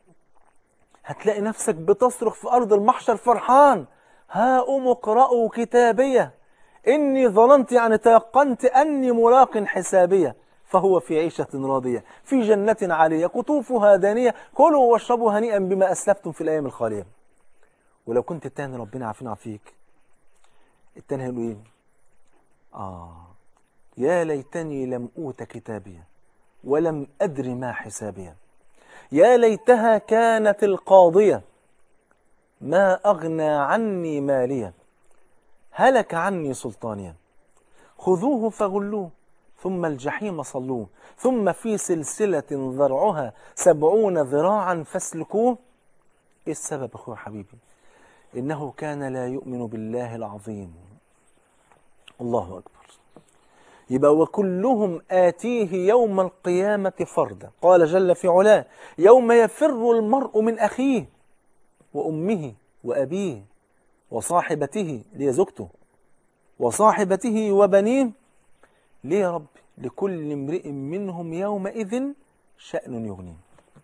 هتلاقي نفسك بتصرخ في أرض المحشر فرحان هاؤم اقرأوا كتابيه إني ظننت يعني تيقنت أني ملاق حسابيه فهو في عيشة راضية في جنة عالية قطوفها دانية كلوا واشربوا هنيئا بما أسلفتم في الأيام الخالية ولو كنت التاني ربنا عافينا عافيك التاني هيقول إيه آه يا ليتني لم أوت كتابيا ولم أدر ما حسابيا يا ليتها كانت القاضية ما أغنى عني ماليا هلك عني سلطانيا خذوه فغلوه ثم الجحيم صلوه ثم في سلسلة ذرعها سبعون ذراعا فاسلكوه إيه السبب أخويا حبيبي إنه كان لا يؤمن بالله العظيم الله أكبر يبقى وكلهم آتيه يوم القيامة فردا قال جل في علاه يوم يفر المرء من أخيه وأمه وأبيه وصاحبته ليه زوجته وصاحبته وبنيه ليه يا رب لكل امرئ منهم يومئذ شأن يغنيه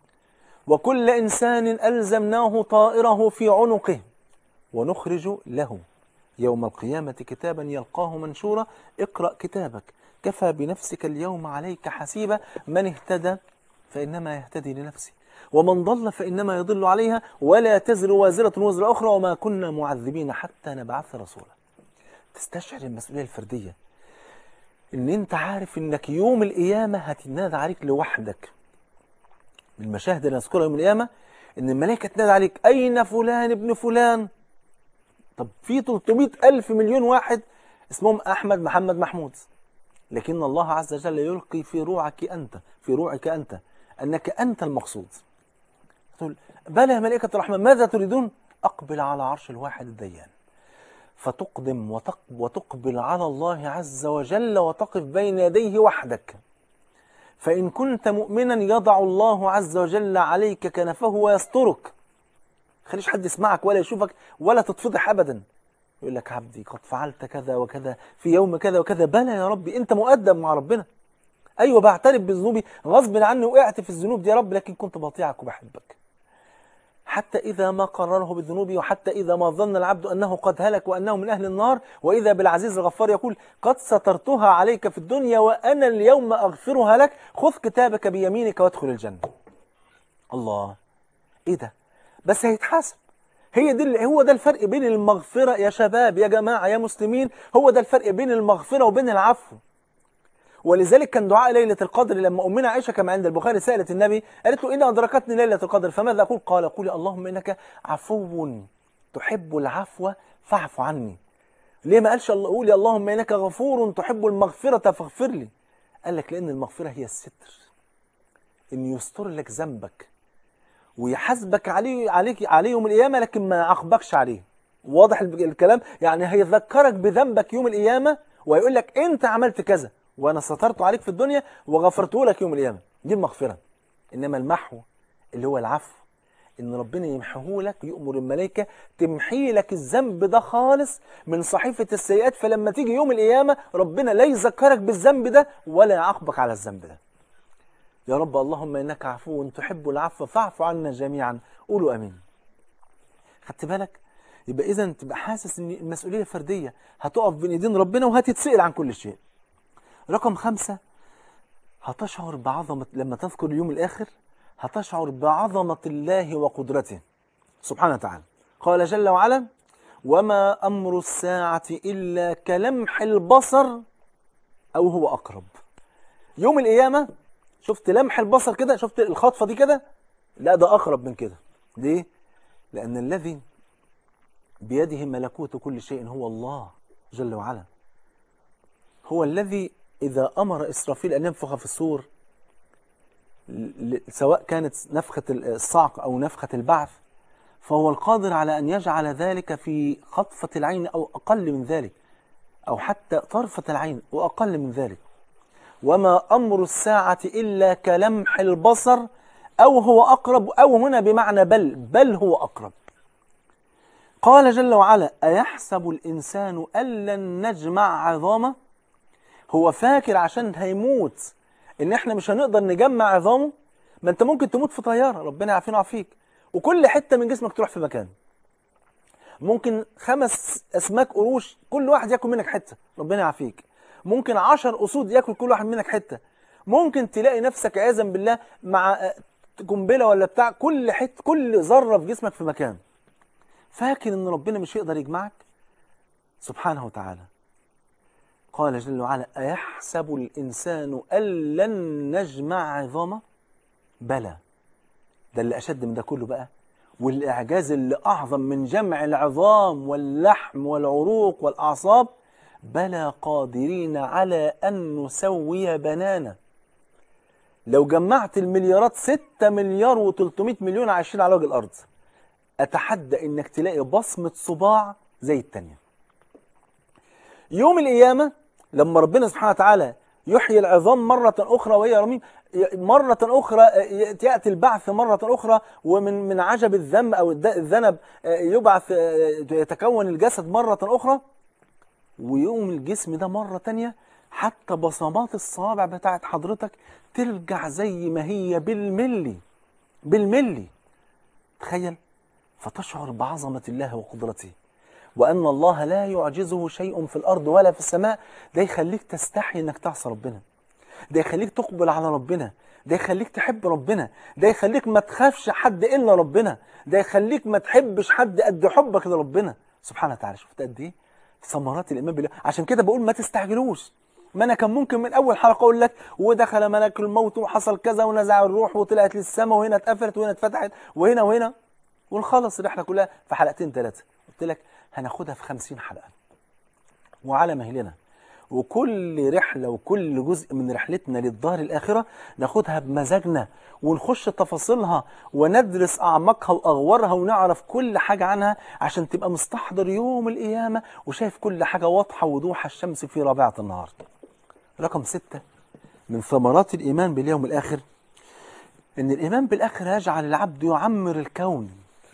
وكل إنسان ألزمناه طائره في عنقه ونخرج له يوم القيامة كتابا يلقاه منشورا اقرأ كتابك كفى بنفسك اليوم عليك حسيبا من اهتدى فإنما يهتدي لنفسه ومن ضل فإنما يضل عليها ولا تزر وازرة وزر أخرى وما كنا معذبين حتى نبعث رسولا تستشعر المسؤولية الفردية ان انت عارف انك يوم القيامة هتنادى عليك لوحدك من المشاهد اللي نذكرها يوم القيامة ان الملائكة تنادى عليك اين فلان ابن فلان طب في 300 ألف مليون واحد اسمهم أحمد محمد محمود لكن الله عز وجل يلقي في روعك أنت في روعك أنت أنك أنت المقصود تقول بلى يا ملائكة الرحمن ماذا تريدون أقبل على عرش الواحد الديان فتقدم وتق وتقبل على الله عز وجل وتقف بين يديه وحدك فإن كنت مؤمنا يضع الله عز وجل عليك كنفه ويسترك خليش حد يسمعك ولا يشوفك ولا تتفضح أبدا يقول لك عبدي قد فعلت كذا وكذا في يوم كذا وكذا بلى يا ربي أنت مؤدب مع ربنا أيوة بعترف بذنوبي غصب عني وقعت في الذنوب دي يا رب لكن كنت بطيعك وبحبك حتى إذا ما قرره بالذنوب وحتى إذا ما ظن العبد أنه قد هلك وأنه من أهل النار وإذا بالعزيز الغفار يقول قد سترتها عليك في الدنيا وأنا اليوم أغفرها لك خذ كتابك بيمينك وادخل الجنة الله إيه ده بس هيتحاسب هي دي اللي- هو ده الفرق بين المغفرة يا شباب يا جماعة يا مسلمين هو ده الفرق بين المغفرة وبين العفو ولذلك كان دعاء ليلة القدر لما أمنا عائشة كما عند البخاري سألت النبي قالت له إن أدركتني ليلة القدر فماذا أقول قال قولي اللهم إنك عفو تحب العفو فاعف عني ليه ما قالش الله قولي اللهم إنك غفور تحب المغفرة فاغفر لي قال لك لأن المغفرة هي الستر إن يستر لك ذنبك ويحاسبك عليه عليك عليه يوم القيامة لكن ما يعاقبكش عليه واضح الب- الكلام يعني هيذكرك بذنبك يوم القيامة ويقول لك انت عملت كذا وانا سترت عليك في الدنيا وغفرته لك يوم القيامة دي المغفرة انما المحو اللي هو العفو ان ربنا يمحيه لك يؤمر الملائكة تمحي لك الذنب ده خالص من صحيفة السيئات فلما تيجي يوم القيامة ربنا لا يذكرك بالذنب ده ولا يعاقبك على الذنب ده يا رب اللهم انك عفو تحب العفو فاعف عنا جميعا قولوا امين خدت بالك يبقى اذا تبقى حاسس ان المسؤوليه فرديه هتقف بين ايدين ربنا وهتتسال عن كل شيء رقم خمسة هتشعر بعظمة لما تذكر اليوم الآخر هتشعر بعظمة الله وقدرته سبحانه وتعالى قال جل وعلا وما أمر الساعة إلا كلمح البصر أو هو أقرب يوم القيامة شفت لمح البصر كده شفت الخطفة دي كده لا ده أقرب من كده ليه؟ لأن الذي بيده ملكوت كل شيء هو الله جل وعلا هو الذي إذا أمر إسرافيل أن ينفخ في الصور ل- ل- سواء كانت نفخة الصعق أو نفخة البعث فهو القادر على أن يجعل ذلك في خطفة العين أو أقل من ذلك أو حتى طرفة العين وأقل من ذلك وما أمر الساعة إلا كلمح البصر أو هو أقرب أو هنا بمعنى بل بل هو أقرب قال جل وعلا أيحسب الإنسان أن لن نجمع عظامه هو فاكر عشان هيموت إن إحنا مش هنقدر نجمع عظامه ما أنت ممكن تموت في طيارة ربنا يعافينا ويعافيك وكل حتة من جسمك تروح في مكان ممكن خمس أسماك قروش كل واحد ياكل منك حتة ربنا يعافيك ممكن عشر أسود ياكل كل واحد منك حتة ممكن تلاقي نفسك عياذا بالله مع آه، قنبلة ولا بتاع كل حتة كل ذرة في جسمك في مكان فاكر ان ربنا مش يقدر يجمعك سبحانه وتعالى قال جل وعلا أيحسب الإنسان أن لن نجمع عظامه بلى ده اللي أشد من ده كله بقى والإعجاز اللي أعظم من جمع العظام واللحم والعروق والأعصاب بلى قادرين على أن نسوي بنانا لو جمعت المليارات 6 مليار و300 مليون عايشين على وجه الأرض أتحدى إنك تلاقي بصمة صباع زي التانية يوم القيامة لما ربنا سبحانه وتعالى يحيي العظام مرة أخرى وهي رميم مرة أخرى يأتي البعث مرة أخرى ومن من عجب الذنب أو الد- الذنب يبعث يتكون الجسد مرة أخرى ويقوم الجسم ده مرة تانية حتى بصمات الصوابع بتاعت حضرتك ترجع زي ما هي بالملي بالملي تخيل فتشعر بعظمة الله وقدرته وأن الله لا يعجزه شيء في الأرض ولا في السماء ده يخليك تستحي إنك تعصى ربنا ده يخليك تقبل على ربنا ده يخليك تحب ربنا ده يخليك ما تخافش حد إلا ربنا ده يخليك ما تحبش حد قد حبك لربنا سبحانه وتعالى شفت قد إيه ثمرات الإيمان بالله عشان كده بقول ما تستعجلوش ما انا كان ممكن من اول حلقه اقول لك ودخل ملك الموت وحصل كذا ونزع الروح وطلعت للسماء وهنا اتقفلت وهنا اتفتحت وهنا وهنا ونخلص الرحله كلها في حلقتين ثلاثه قلت لك هناخدها في 50 حلقه وعلى مهلنا وكل رحلة وكل جزء من رحلتنا للدار الآخرة ناخدها بمزاجنا ونخش تفاصيلها وندرس أعماقها وأغوارها ونعرف كل حاجة عنها عشان تبقى مستحضر يوم القيامة وشايف كل حاجة واضحة وضوح الشمس في رابعة النهار رقم ستة من ثمرات الإيمان باليوم الآخر إن الإيمان بالآخر يجعل العبد يعمر الكون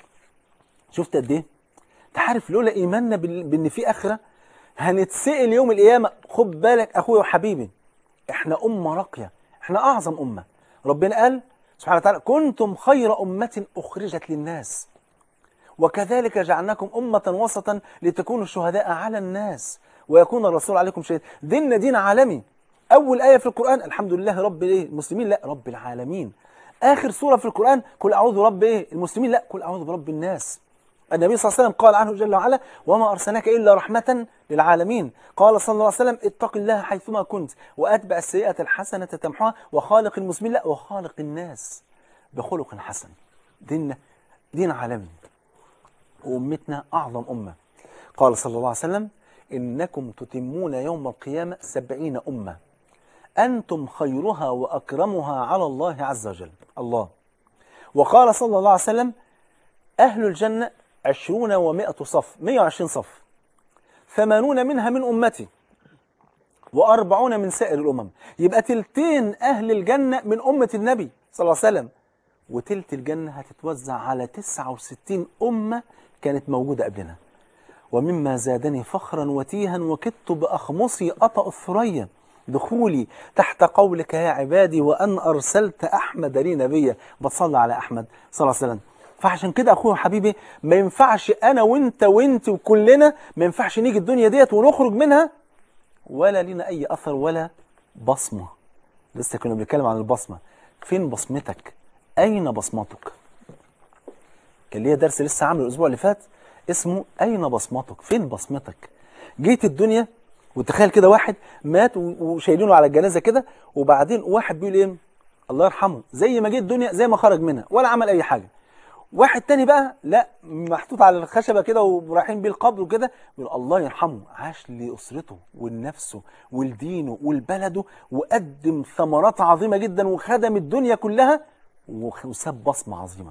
شفت قد إيه؟ أنت عارف لولا إيماننا بال- بإن في آخرة هنتسأل يوم القيامة خد بالك أخويا وحبيبي إحنا أمة راقية إحنا أعظم أمة ربنا قال سبحانه وتعالى كنتم خير أمة أخرجت للناس وكذلك جعلناكم أمة وسطا لتكونوا شهداء على الناس ويكون الرسول عليكم شهيد ديننا دين عالمي أول آية في القرآن الحمد لله رب إيه؟ المسلمين لا رب العالمين اخر سوره في القران قل اعوذ برب ايه المسلمين لا قل اعوذ برب الناس النبي صلى الله عليه وسلم قال عنه جل وعلا وما ارسلناك الا رحمه للعالمين قال صلى الله عليه وسلم اتق الله حيثما كنت واتبع السيئه الحسنه تمحوها وخالق المسلمين لا وخالق الناس بخلق حسن ديننا دين عالمي وأمتنا أعظم أمة قال صلى الله عليه وسلم إنكم تتمون يوم القيامة سبعين أمة أنتم خيرها وأكرمها على الله عز وجل الله وقال صلى الله عليه وسلم أهل الجنة عشرون ومائة صف مئة وعشرين صف ثمانون منها من أمتي وأربعون من سائر الأمم يبقى تلتين أهل الجنة من أمة النبي صلى الله عليه وسلم وتلت الجنة هتتوزع على 69 أمة كانت موجودة قبلنا ومما زادني فخرا وتيها وكدت بأخمصي أطأ الثريا دخولي تحت قولك يا عبادي وأن أرسلت أحمد لي نبيا بتصلى على أحمد صلى الله عليه وسلم فعشان كده أخويا وحبيبي ما ينفعش أنا وأنت وأنت وكلنا ما ينفعش نيجي الدنيا ديت ونخرج منها ولا لنا أي أثر ولا بصمة لسه كنا بنتكلم عن البصمة فين بصمتك أين بصمتك كان ليا درس لسه عامله الأسبوع اللي فات اسمه أين بصمتك فين بصمتك جيت الدنيا وتخيل كده واحد مات و- وشايلينه على الجنازة كده وبعدين واحد بيقول ايه الله يرحمه زي ما جه الدنيا زي ما خرج منها ولا عمل أي حاجة واحد تاني بقى لا محطوط على الخشبة كده ورايحين بيه القبر وكده يقول الله يرحمه عاش لأسرته ولنفسه ولدينه ولبلده وقدم ثمرات عظيمة جدا وخدم الدنيا كلها وخ- وساب بصمة عظيمة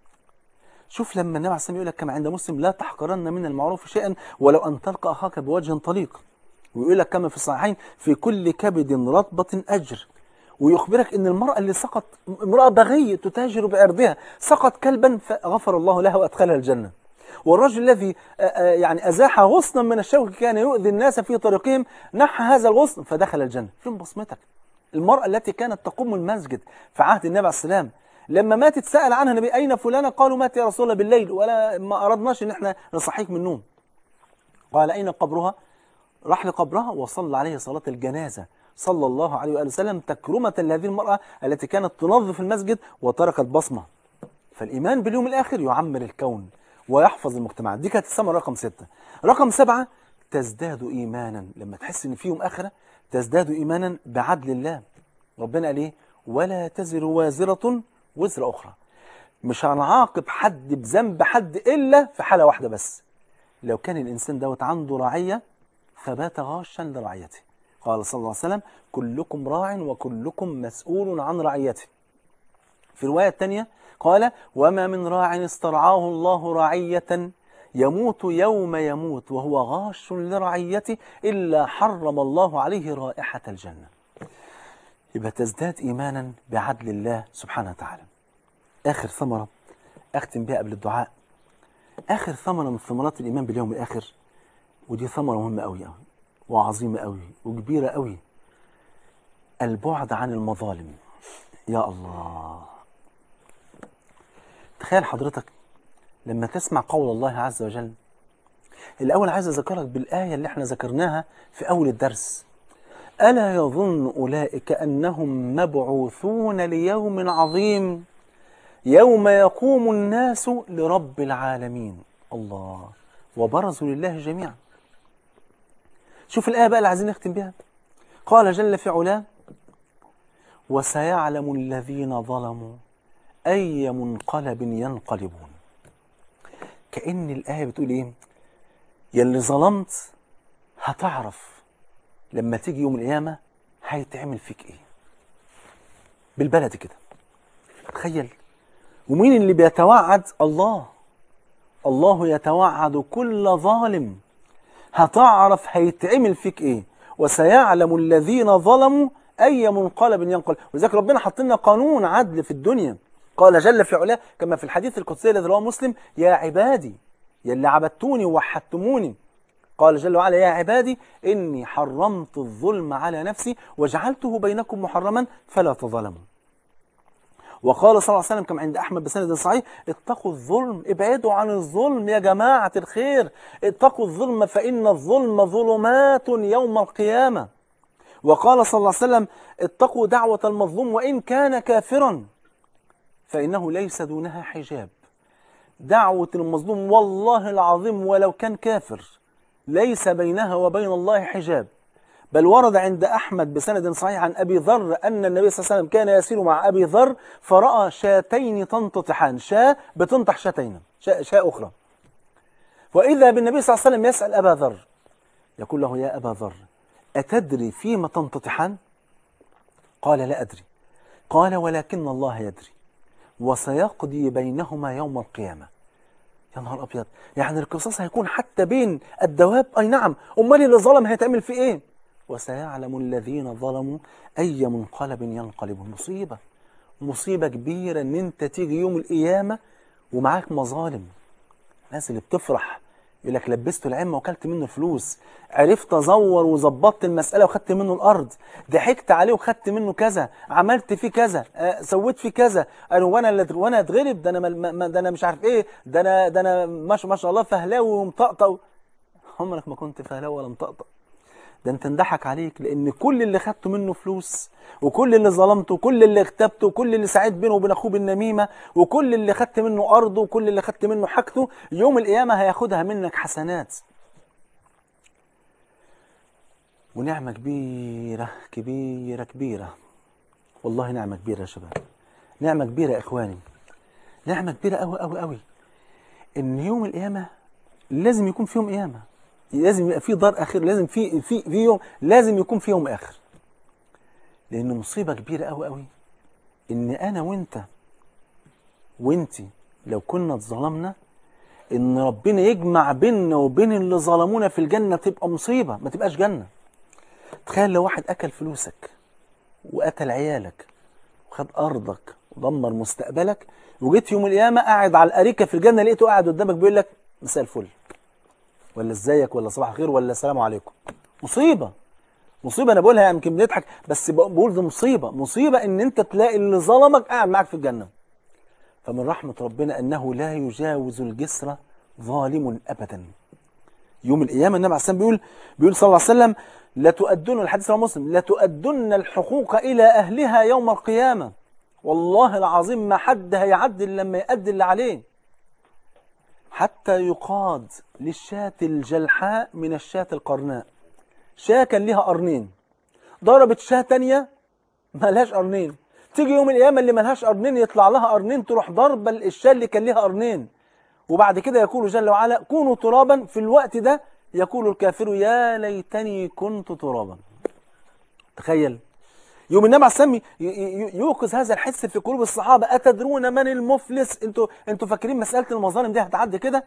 شوف لما النبي عليه الصلاة والسلام يقول لك كما عند مسلم لا تحقرن من المعروف شيئا ولو أن تلقى أخاك بوجه طليق ويقول لك كما في الصحيحين في كل كبد رطبة أجر ويخبرك ان المرأة اللي سقط امرأة بغية تتاجر بعرضها سقط كلبا فغفر الله لها وأدخلها الجنة والرجل الذي آه، آه، يعني أزاح غصنا من الشوك كان يؤذي الناس في طريقهم نحى هذا الغصن فدخل الجنة فين بصمتك المرأة التي كانت تقوم المسجد في عهد النبي عليه السلام لما ماتت سأل عنها النبي أين فلانة قالوا مات يا رسول الله بالليل ولا ما أردناش إن احنا نصحيك من النوم قال أين قبرها راح لقبرها وصلى عليه صلاة الجنازة صلى الله عليه وآله وسلم تكرمة لهذه المرأة التي كانت تنظف المسجد وتركت بصمة فالإيمان باليوم الآخر يعمر الكون ويحفظ المجتمع دي كانت الثمرة رقم ستة رقم سبعة تزداد إيمانا لما تحس إن في يوم آخرة تزداد إيمانا بعدل الله ربنا قال إيه ولا تزر وازرة وزر أخرى مش هنعاقب حد بذنب حد إلا في حالة واحدة بس لو كان الإنسان دوت عنده رعية فبات غاشا لرعيته قال صلى الله عليه وسلم كلكم راع وكلكم مسؤول عن رعيته في الرواية الثانية قال وما من راع استرعاه الله رعية يموت يوم يموت وهو غاش لرعيته إلا حرم الله عليه رائحة الجنة يبقى تزداد إيمانا بعدل الله سبحانه وتعالى آخر ثمرة أختم بها قبل الدعاء آخر ثمرة من ثمرات الإيمان باليوم الآخر ودي ثمرة مهمة أوي أوي وعظيمة أوي وكبيرة أوي البعد عن المظالم يا الله تخيل حضرتك لما تسمع قول الله عز وجل الأول عايز أذكرك بالآية اللي احنا ذكرناها في أول الدرس ألا يظن أولئك أنهم مبعوثون ليوم عظيم يوم يقوم الناس لرب العالمين الله وبرزوا لله جميعا شوف الآية بقى اللي عايزين نختم بها قال جل في علاه وسيعلم الذين ظلموا أي منقلب ينقلبون كأن الآية بتقول إيه يلي ظلمت هتعرف لما تيجي يوم القيامة هيتعمل فيك إيه بالبلد كده تخيل ومين اللي بيتوعد الله الله يتوعد كل ظالم هتعرف هيتعمل فيك ايه وسيعلم الذين ظلموا اي منقلب ينقلب ولذلك ربنا حط لنا قانون عدل في الدنيا قال جل في علاه كما في الحديث القدسي الذي رواه مسلم يا عبادي يا اللي عبدتوني ووحدتموني قال جل وعلا يا عبادي اني حرمت الظلم على نفسي وجعلته بينكم محرما فلا تظلموا وقال صلى الله عليه وسلم كما عند احمد بسند صحيح اتقوا الظلم ابعدوا عن الظلم يا جماعه الخير اتقوا الظلم فان الظلم ظلمات يوم القيامه وقال صلى الله عليه وسلم اتقوا دعوه المظلوم وان كان كافرا فإنه ليس دونها حجاب دعوة المظلوم والله العظيم ولو كان كافر ليس بينها وبين الله حجاب بل ورد عند أحمد بسند صحيح عن أبي ذر أن النبي صلى الله عليه وسلم كان يسير مع أبي ذر فرأى شاتين تنتطحان شاة بتنطح شاتين شاة, شاة أخرى وإذا بالنبي صلى الله عليه وسلم يسأل أبا ذر يقول له يا أبا ذر أتدري فيما تنتطحان قال لا أدري قال ولكن الله يدري وسيقضي بينهما يوم القيامة يا نهار أبيض يعني القصاص هيكون حتى بين الدواب أي نعم أمال اللي ظلم هيتعمل فيه إيه وسيعلم الذين ظلموا أي منقلب ينقلب مصيبة مصيبة كبيرة إن أنت تيجي يوم القيامة ومعاك مظالم الناس اللي بتفرح يقول لك لبسته العمة وكلت منه فلوس عرفت ازور وظبطت المسألة وخدت منه الأرض ضحكت عليه وخدت منه كذا عملت فيه كذا آه، سويت فيه كذا قالوا وانا اللي وانا اتغلب ده انا ما- ما- ده انا مش عارف ايه ده انا ده انا ما شاء ما شاء الله فهلاوي ومطقطق عمرك ما كنت فهلاوي ولا مطقطق ده انت انضحك عليك لان كل اللي خدته منه فلوس وكل اللي ظلمته وكل اللي اغتبته وكل اللي سعيت بينه وبين اخوه بالنميمه وكل اللي خدت منه ارضه وكل اللي خدت منه حاجته يوم القيامه هياخدها منك حسنات ونعمه كبيره كبيره كبيره والله نعمه كبيره يا شباب نعمه كبيره يا اخواني نعمه كبيره قوي قوي قوي ان يوم القيامه لازم يكون في يوم قيامه لازم يبقى في دار اخر لازم في في في يوم لازم يكون في يوم اخر لان مصيبه كبيره قوي قوي ان انا وانت وانتي لو كنا اتظلمنا ان ربنا يجمع بيننا وبين اللي ظلمونا في الجنه تبقى مصيبه ما تبقاش جنه تخيل لو واحد اكل فلوسك وقتل عيالك وخد ارضك ودمر مستقبلك وجيت يوم القيامه قاعد على الاريكه في الجنه لقيته قاعد قدامك بيقول لك مساء الفل ولا ازيك ولا صباح الخير ولا السلام عليكم مصيبه مصيبه انا بقولها يمكن بنضحك بس بقول دي مصيبه مصيبه ان انت تلاقي اللي ظلمك قاعد معاك في الجنه فمن رحمه ربنا انه لا يجاوز الجسر ظالم ابدا يوم القيامه النبي عليه الصلاه والسلام بيقول بيقول صلى الله عليه وسلم لتؤدن الحديث رواه مسلم لتؤدن الحقوق الى اهلها يوم القيامه والله العظيم ما حد هيعدل لما يأدي اللي عليه حتى يقاد للشاة الجلحاء من الشاة القرناء شاة كان ليها قرنين ضربت شاة تانية ملهاش قرنين تيجي يوم القيامة اللي ملهاش قرنين يطلع لها قرنين تروح ضربة الشاة اللي كان ليها قرنين وبعد كده يقول جل وعلا كونوا ترابا في الوقت ده يقول الكافر يا ليتني كنت ترابا تخيل يوم النبي عليه السلام ي- ي- يوقظ هذا الحس في قلوب الصحابة أتدرون من المفلس انتوا انتوا فاكرين مسألة المظالم دي هتعدي كده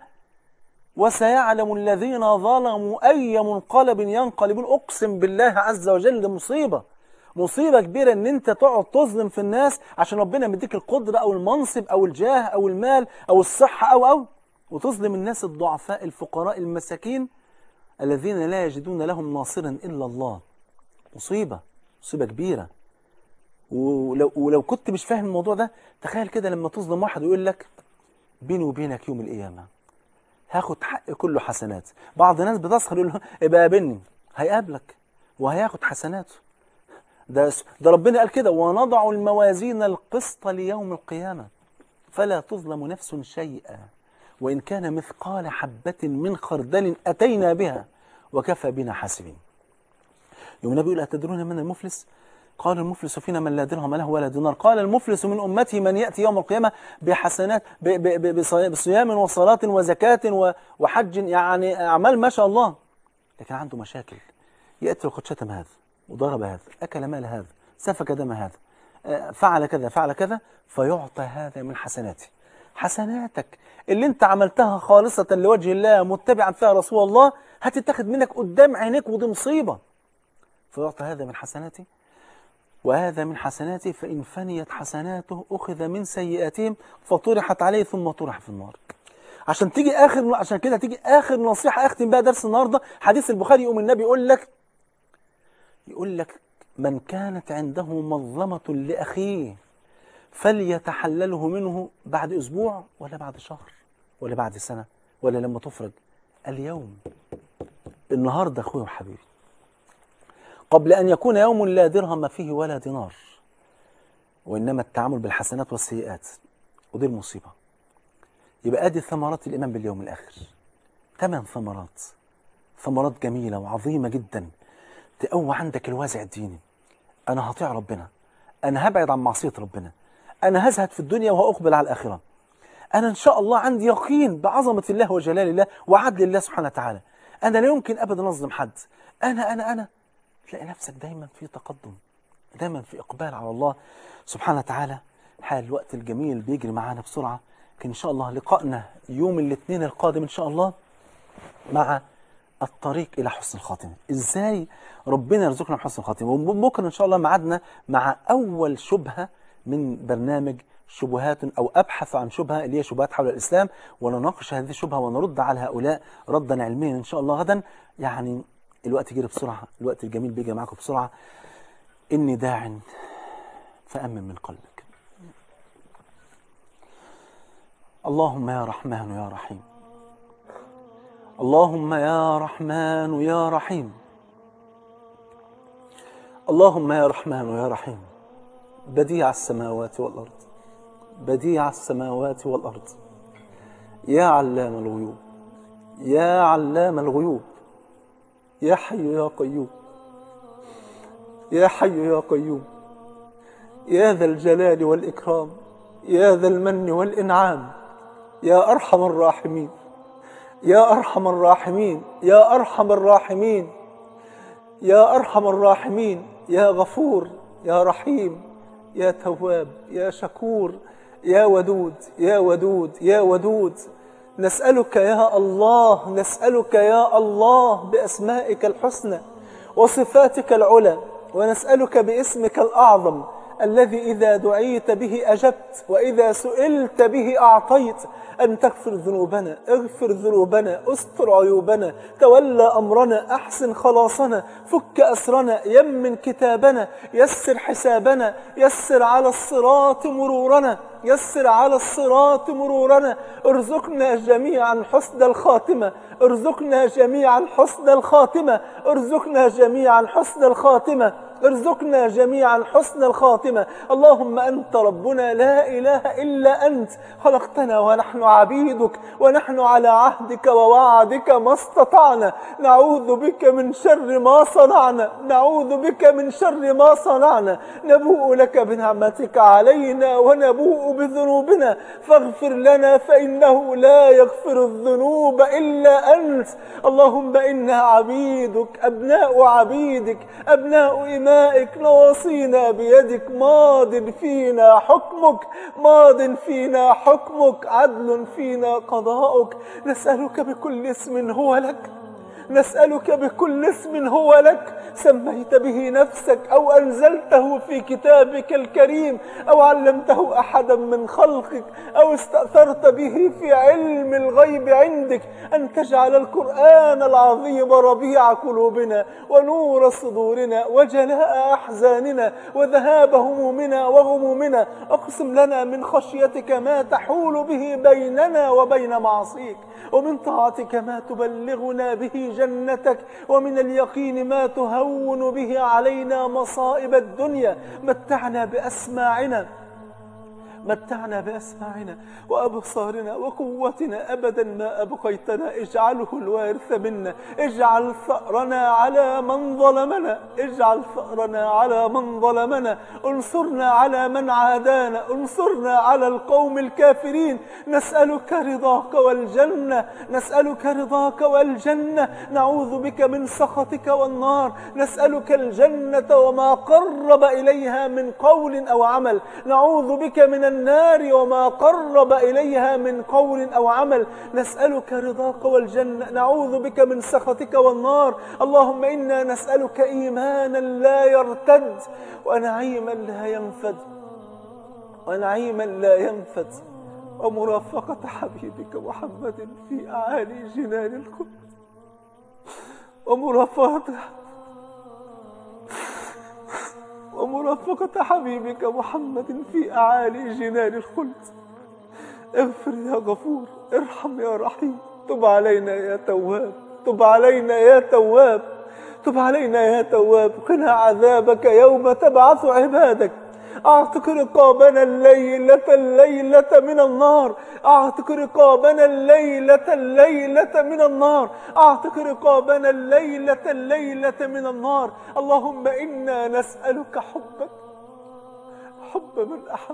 وسيعلم الذين ظلموا أي منقلب ينقلبون أقسم بالله عز وجل دي مصيبة مصيبة كبيرة إن أنت تقعد تظلم في الناس عشان ربنا مديك القدرة أو المنصب أو الجاه أو المال أو الصحة أو أو وتظلم الناس الضعفاء الفقراء المساكين الذين لا يجدون لهم ناصرا إلا الله مصيبة مصيبة كبيرة ولو, ولو كنت مش فاهم الموضوع ده تخيل كده لما تظلم واحد ويقول لك بيني وبينك يوم القيامة هاخد حق كله حسنات بعض الناس بتسخر يقول له ابقى قابلني هيقابلك وهياخد حسناته ده ده ربنا قال كده ونضع الموازين القسط ليوم القيامة فلا تظلم نفس شيئا وإن كان مثقال حبة من خردل أتينا بها وكفى بنا حاسبين يوم النبي يقول أتدرون من المفلس قال المفلس فينا من لا درهم له ولا دينار قال المفلس من أمتي من يأتي يوم القيامة بحسنات ب- ب- ب- بصي- بصيام وصلاة وزكاة و- وحج يعني أعمال ما شاء الله لكن عنده مشاكل يأتي وقد شتم هذا وضرب هذا أكل مال هذا سفك دم هذا آه، فعل كذا فعل كذا فيعطى هذا من حسناته حسناتك اللي انت عملتها خالصة لوجه الله متبعا فيها رسول الله هتتاخد منك قدام عينيك ودي مصيبة فيعطى هذا من حسناته وهذا من حسناته فإن فنيت حسناته أخذ من سيئاتهم فطرحت عليه ثم طرح في النار عشان تيجي آخر عشان كده تيجي آخر نصيحة أختم بها درس النهاردة حديث البخاري يقوم النبي يقول لك يقول لك من كانت عنده مظلمة لأخيه فليتحلله منه بعد أسبوع ولا بعد شهر ولا بعد سنة ولا لما تفرج اليوم النهاردة أخوي وحبيبي قبل أن يكون يوم لا درهم فيه ولا دينار وإنما التعامل بالحسنات والسيئات ودي المصيبة يبقى ادي ثمرات الإيمان باليوم الآخر ثمان ثمرات ثمرات جميلة وعظيمة جدا تقوي عندك الوازع الديني أنا هطيع ربنا أنا هبعد عن معصية ربنا أنا هزهد في الدنيا وهأقبل على الآخرة أنا إن شاء الله عندي يقين بعظمة الله وجلال الله وعدل الله سبحانه وتعالى أنا لا يمكن أبدا أظلم حد أنا أنا أنا تلاقي نفسك دايما في تقدم دايما في إقبال على الله سبحانه وتعالى حال الوقت الجميل بيجري معانا بسرعة كان إن شاء الله لقائنا يوم الاثنين القادم إن شاء الله مع الطريق إلى حسن الخاتمة إزاي ربنا يرزقنا حسن الخاتمة وبكرة إن شاء الله معادنا مع أول شبهة من برنامج شبهات أو أبحث عن شبهة اللي هي شبهات حول الإسلام ونناقش هذه الشبهة ونرد على هؤلاء ردا علميا إن شاء الله غدا يعني الوقت يجري بسرعة الوقت الجميل بيجي معاكم بسرعة إني داع فأمن من قلبك اللهم يا رحمن يا رحيم اللهم يا رحمن يا رحيم اللهم يا رحمن يا رحيم بديع السماوات والأرض بديع السماوات والأرض يا علام الغيوب يا علام الغيوب يا حي يا قيوم يا حي يا قيوم يا ذا الجلال والإكرام يا ذا المن والإنعام يا أرحم الراحمين يا أرحم الراحمين يا أرحم الراحمين يا أرحم الراحمين يا غفور يا رحيم يا تواب يا شكور يا ودود يا ودود يا ودود نسألك يا الله نسألك يا الله بأسمائك الحسنى وصفاتك العلى ونسألك باسمك الأعظم الذي إذا دعيت به أجبت وإذا سئلت به أعطيت أن تغفر ذنوبنا اغفر ذنوبنا استر عيوبنا تولى أمرنا أحسن خلاصنا فك أسرنا يمن كتابنا يسر حسابنا يسر على الصراط مرورنا يسر على الصراط مرورنا ارزقنا جميعا حسن الخاتمة ارزقنا جميعا حسن الخاتمة ارزقنا جميعا حسن الخاتمة ارزقنا جميعا حسن الخاتمة اللهم أنت ربنا لا إله إلا أنت خلقتنا ونحن عبيدك ونحن على عهدك ووعدك ما استطعنا نعوذ بك من شر ما صنعنا نعوذ بك من شر ما صنعنا نبوء لك بنعمتك علينا ونبوء بذنوبنا فاغفر لنا فإنه لا يغفر الذنوب إلا أنت اللهم إنا عبيدك أبناء عبيدك أبناء إمائك نواصينا بيدك ماض فينا حكمك ماض فينا حكمك عدل فينا قضاؤك نسألك بكل اسم هو لك نسألك بكل اسم هو لك سميت به نفسك أو أنزلته في كتابك الكريم أو علمته أحدا من خلقك أو استأثرت به في علم الغيب عندك أن تجعل القرآن العظيم ربيع قلوبنا ونور صدورنا وجلاء أحزاننا وذهاب همومنا وغمومنا أقسم لنا من خشيتك ما تحول به بيننا وبين معصيك ومن طاعتك ما تبلغنا به جنتك ومن اليقين ما تهون به علينا مصائب الدنيا متعنا بأسماعنا متعنا بأسماعنا وأبصارنا وقوتنا أبدا ما أبقيتنا اجعله الوارث منا اجعل ثأرنا على من ظلمنا اجعل ثأرنا على من ظلمنا انصرنا على من عادانا انصرنا على القوم الكافرين نسألك رضاك والجنة نسألك رضاك والجنة نعوذ بك من سخطك والنار نسألك الجنة وما قرب إليها من قول أو عمل نعوذ بك من النار وما قرب إليها من قول أو عمل نسألك رضاك والجنة نعوذ بك من سخطك والنار اللهم إنا نسألك إيمانا لا يرتد ونعيما لا ينفد ونعيما لا ينفد ومرافقة حبيبك محمد في أعالي جنان الخلد ومرافقة ومرافقة حبيبك محمد في أعالي جنان الخلد اغفر يا غفور ارحم يا رحيم تب علينا يا تواب تب علينا يا تواب تب علينا يا تواب قنا عذابك يوم تبعث عبادك أعتق رقابنا الليلة الليلة من النار أعتق رقابنا الليلة الليلة من النار أعتق رقابنا الليلة الليلة من النار اللهم إنا نسألك حبك حب من أحب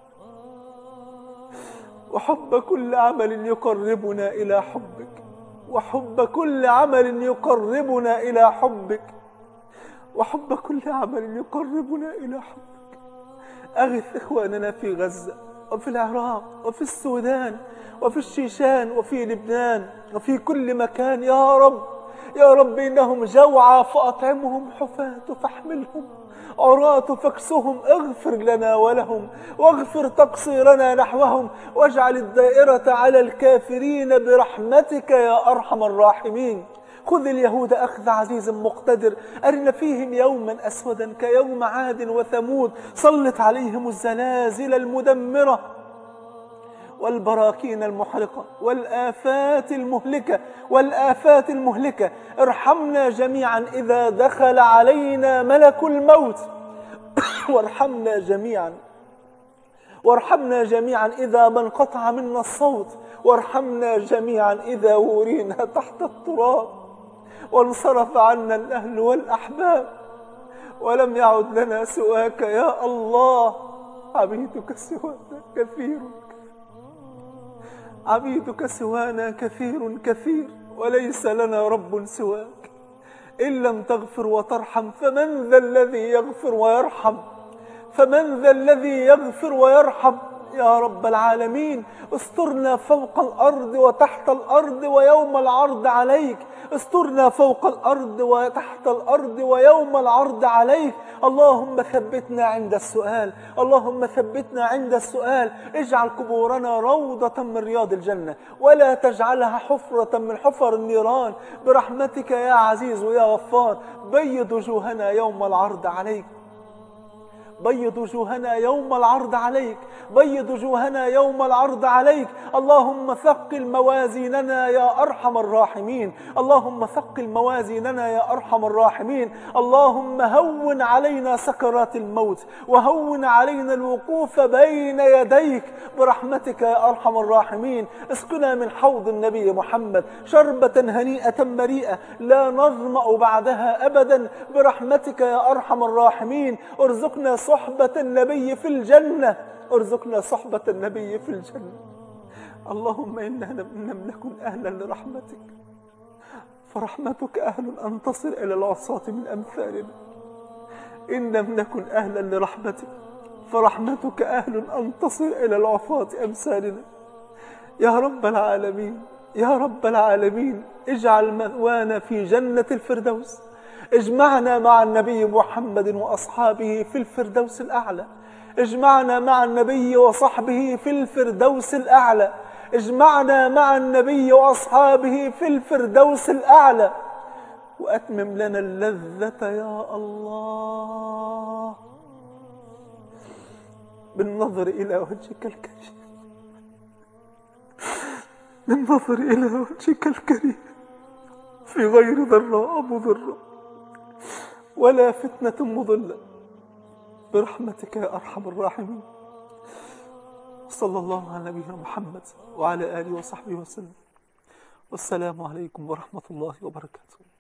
وحب كل عمل يقربنا إلى حبك وحب كل عمل يقربنا إلى حبك وحب كل عمل يقربنا إلى حبك أغث إخواننا في غزة وفي العراق وفي السودان وفي الشيشان وفي لبنان وفي كل مكان يا رب يا رب إنهم جوعى فأطعمهم حفاة فاحملهم عراة فاكسهم اغفر لنا ولهم واغفر تقصيرنا نحوهم واجعل الدائرة على الكافرين برحمتك يا أرحم الراحمين خذ اليهود أخذ عزيز مقتدر أرن فيهم يوما أسودا كيوم عاد وثمود سلط عليهم الزلازل المدمرة والبراكين المحرقة والآفات المهلكة والآفات المهلكة ارحمنا جميعا إذا دخل علينا ملك الموت وارحمنا جميعا وارحمنا جميعا إذا ما انقطع منا الصوت وارحمنا جميعا إذا ورينا تحت التراب وانصرف عنا الأهل والأحباب ولم يعد لنا سواك يا الله عبيدك سوانا كثير عبيدك سوانا كثير كثير وليس لنا رب سواك إن لم تغفر وترحم فمن ذا الذي يغفر ويرحم فمن ذا الذي يغفر ويرحم يا رب العالمين استرنا فوق الأرض وتحت الأرض ويوم العرض عليك استرنا فوق الأرض وتحت الأرض ويوم العرض عليك اللهم ثبتنا عند السؤال اللهم ثبتنا عند السؤال اجعل قبورنا روضة من رياض الجنة ولا تجعلها حفرة من حفر النيران برحمتك يا عزيز ويا غفار بيض وجوهنا يوم العرض عليك بيض وجوهنا يوم العرض عليك بيض وجوهنا يوم العرض عليك اللهم ثقل موازيننا يا أرحم الراحمين اللهم ثقل موازيننا يا أرحم الراحمين اللهم هون علينا سكرات الموت وهون علينا الوقوف بين يديك برحمتك يا أرحم الراحمين اسقنا من حوض النبي محمد شربة هنيئة مريئة لا نظمأ بعدها أبدا برحمتك يا أرحم الراحمين ارزقنا صحبة النبي في الجنة ارزقنا صحبة النبي في الجنة اللهم إنا لم نكن أهلا لرحمتك فرحمتك أهل أن تصل إلى العصاة من أمثالنا إن لم نكن أهلا لرحمتك فرحمتك أهل أن تصل إلى العصاة أمثالنا يا رب العالمين يا رب العالمين اجعل مثوانا في جنة الفردوس اجمعنا مع النبي محمد وأصحابه في الفردوس الأعلى اجمعنا مع النبي وصحبه في الفردوس الأعلى اجمعنا مع النبي وأصحابه في الفردوس الأعلى وأتمم لنا اللذة يا الله بالنظر إلى وجهك الكريم بالنظر إلى وجهك الكريم في غير ضراء مضرة ولا فتنة مضلة برحمتك يا أرحم الراحمين صلى الله على نبينا محمد وعلى آله وصحبه وسلم والسلام عليكم ورحمة الله وبركاته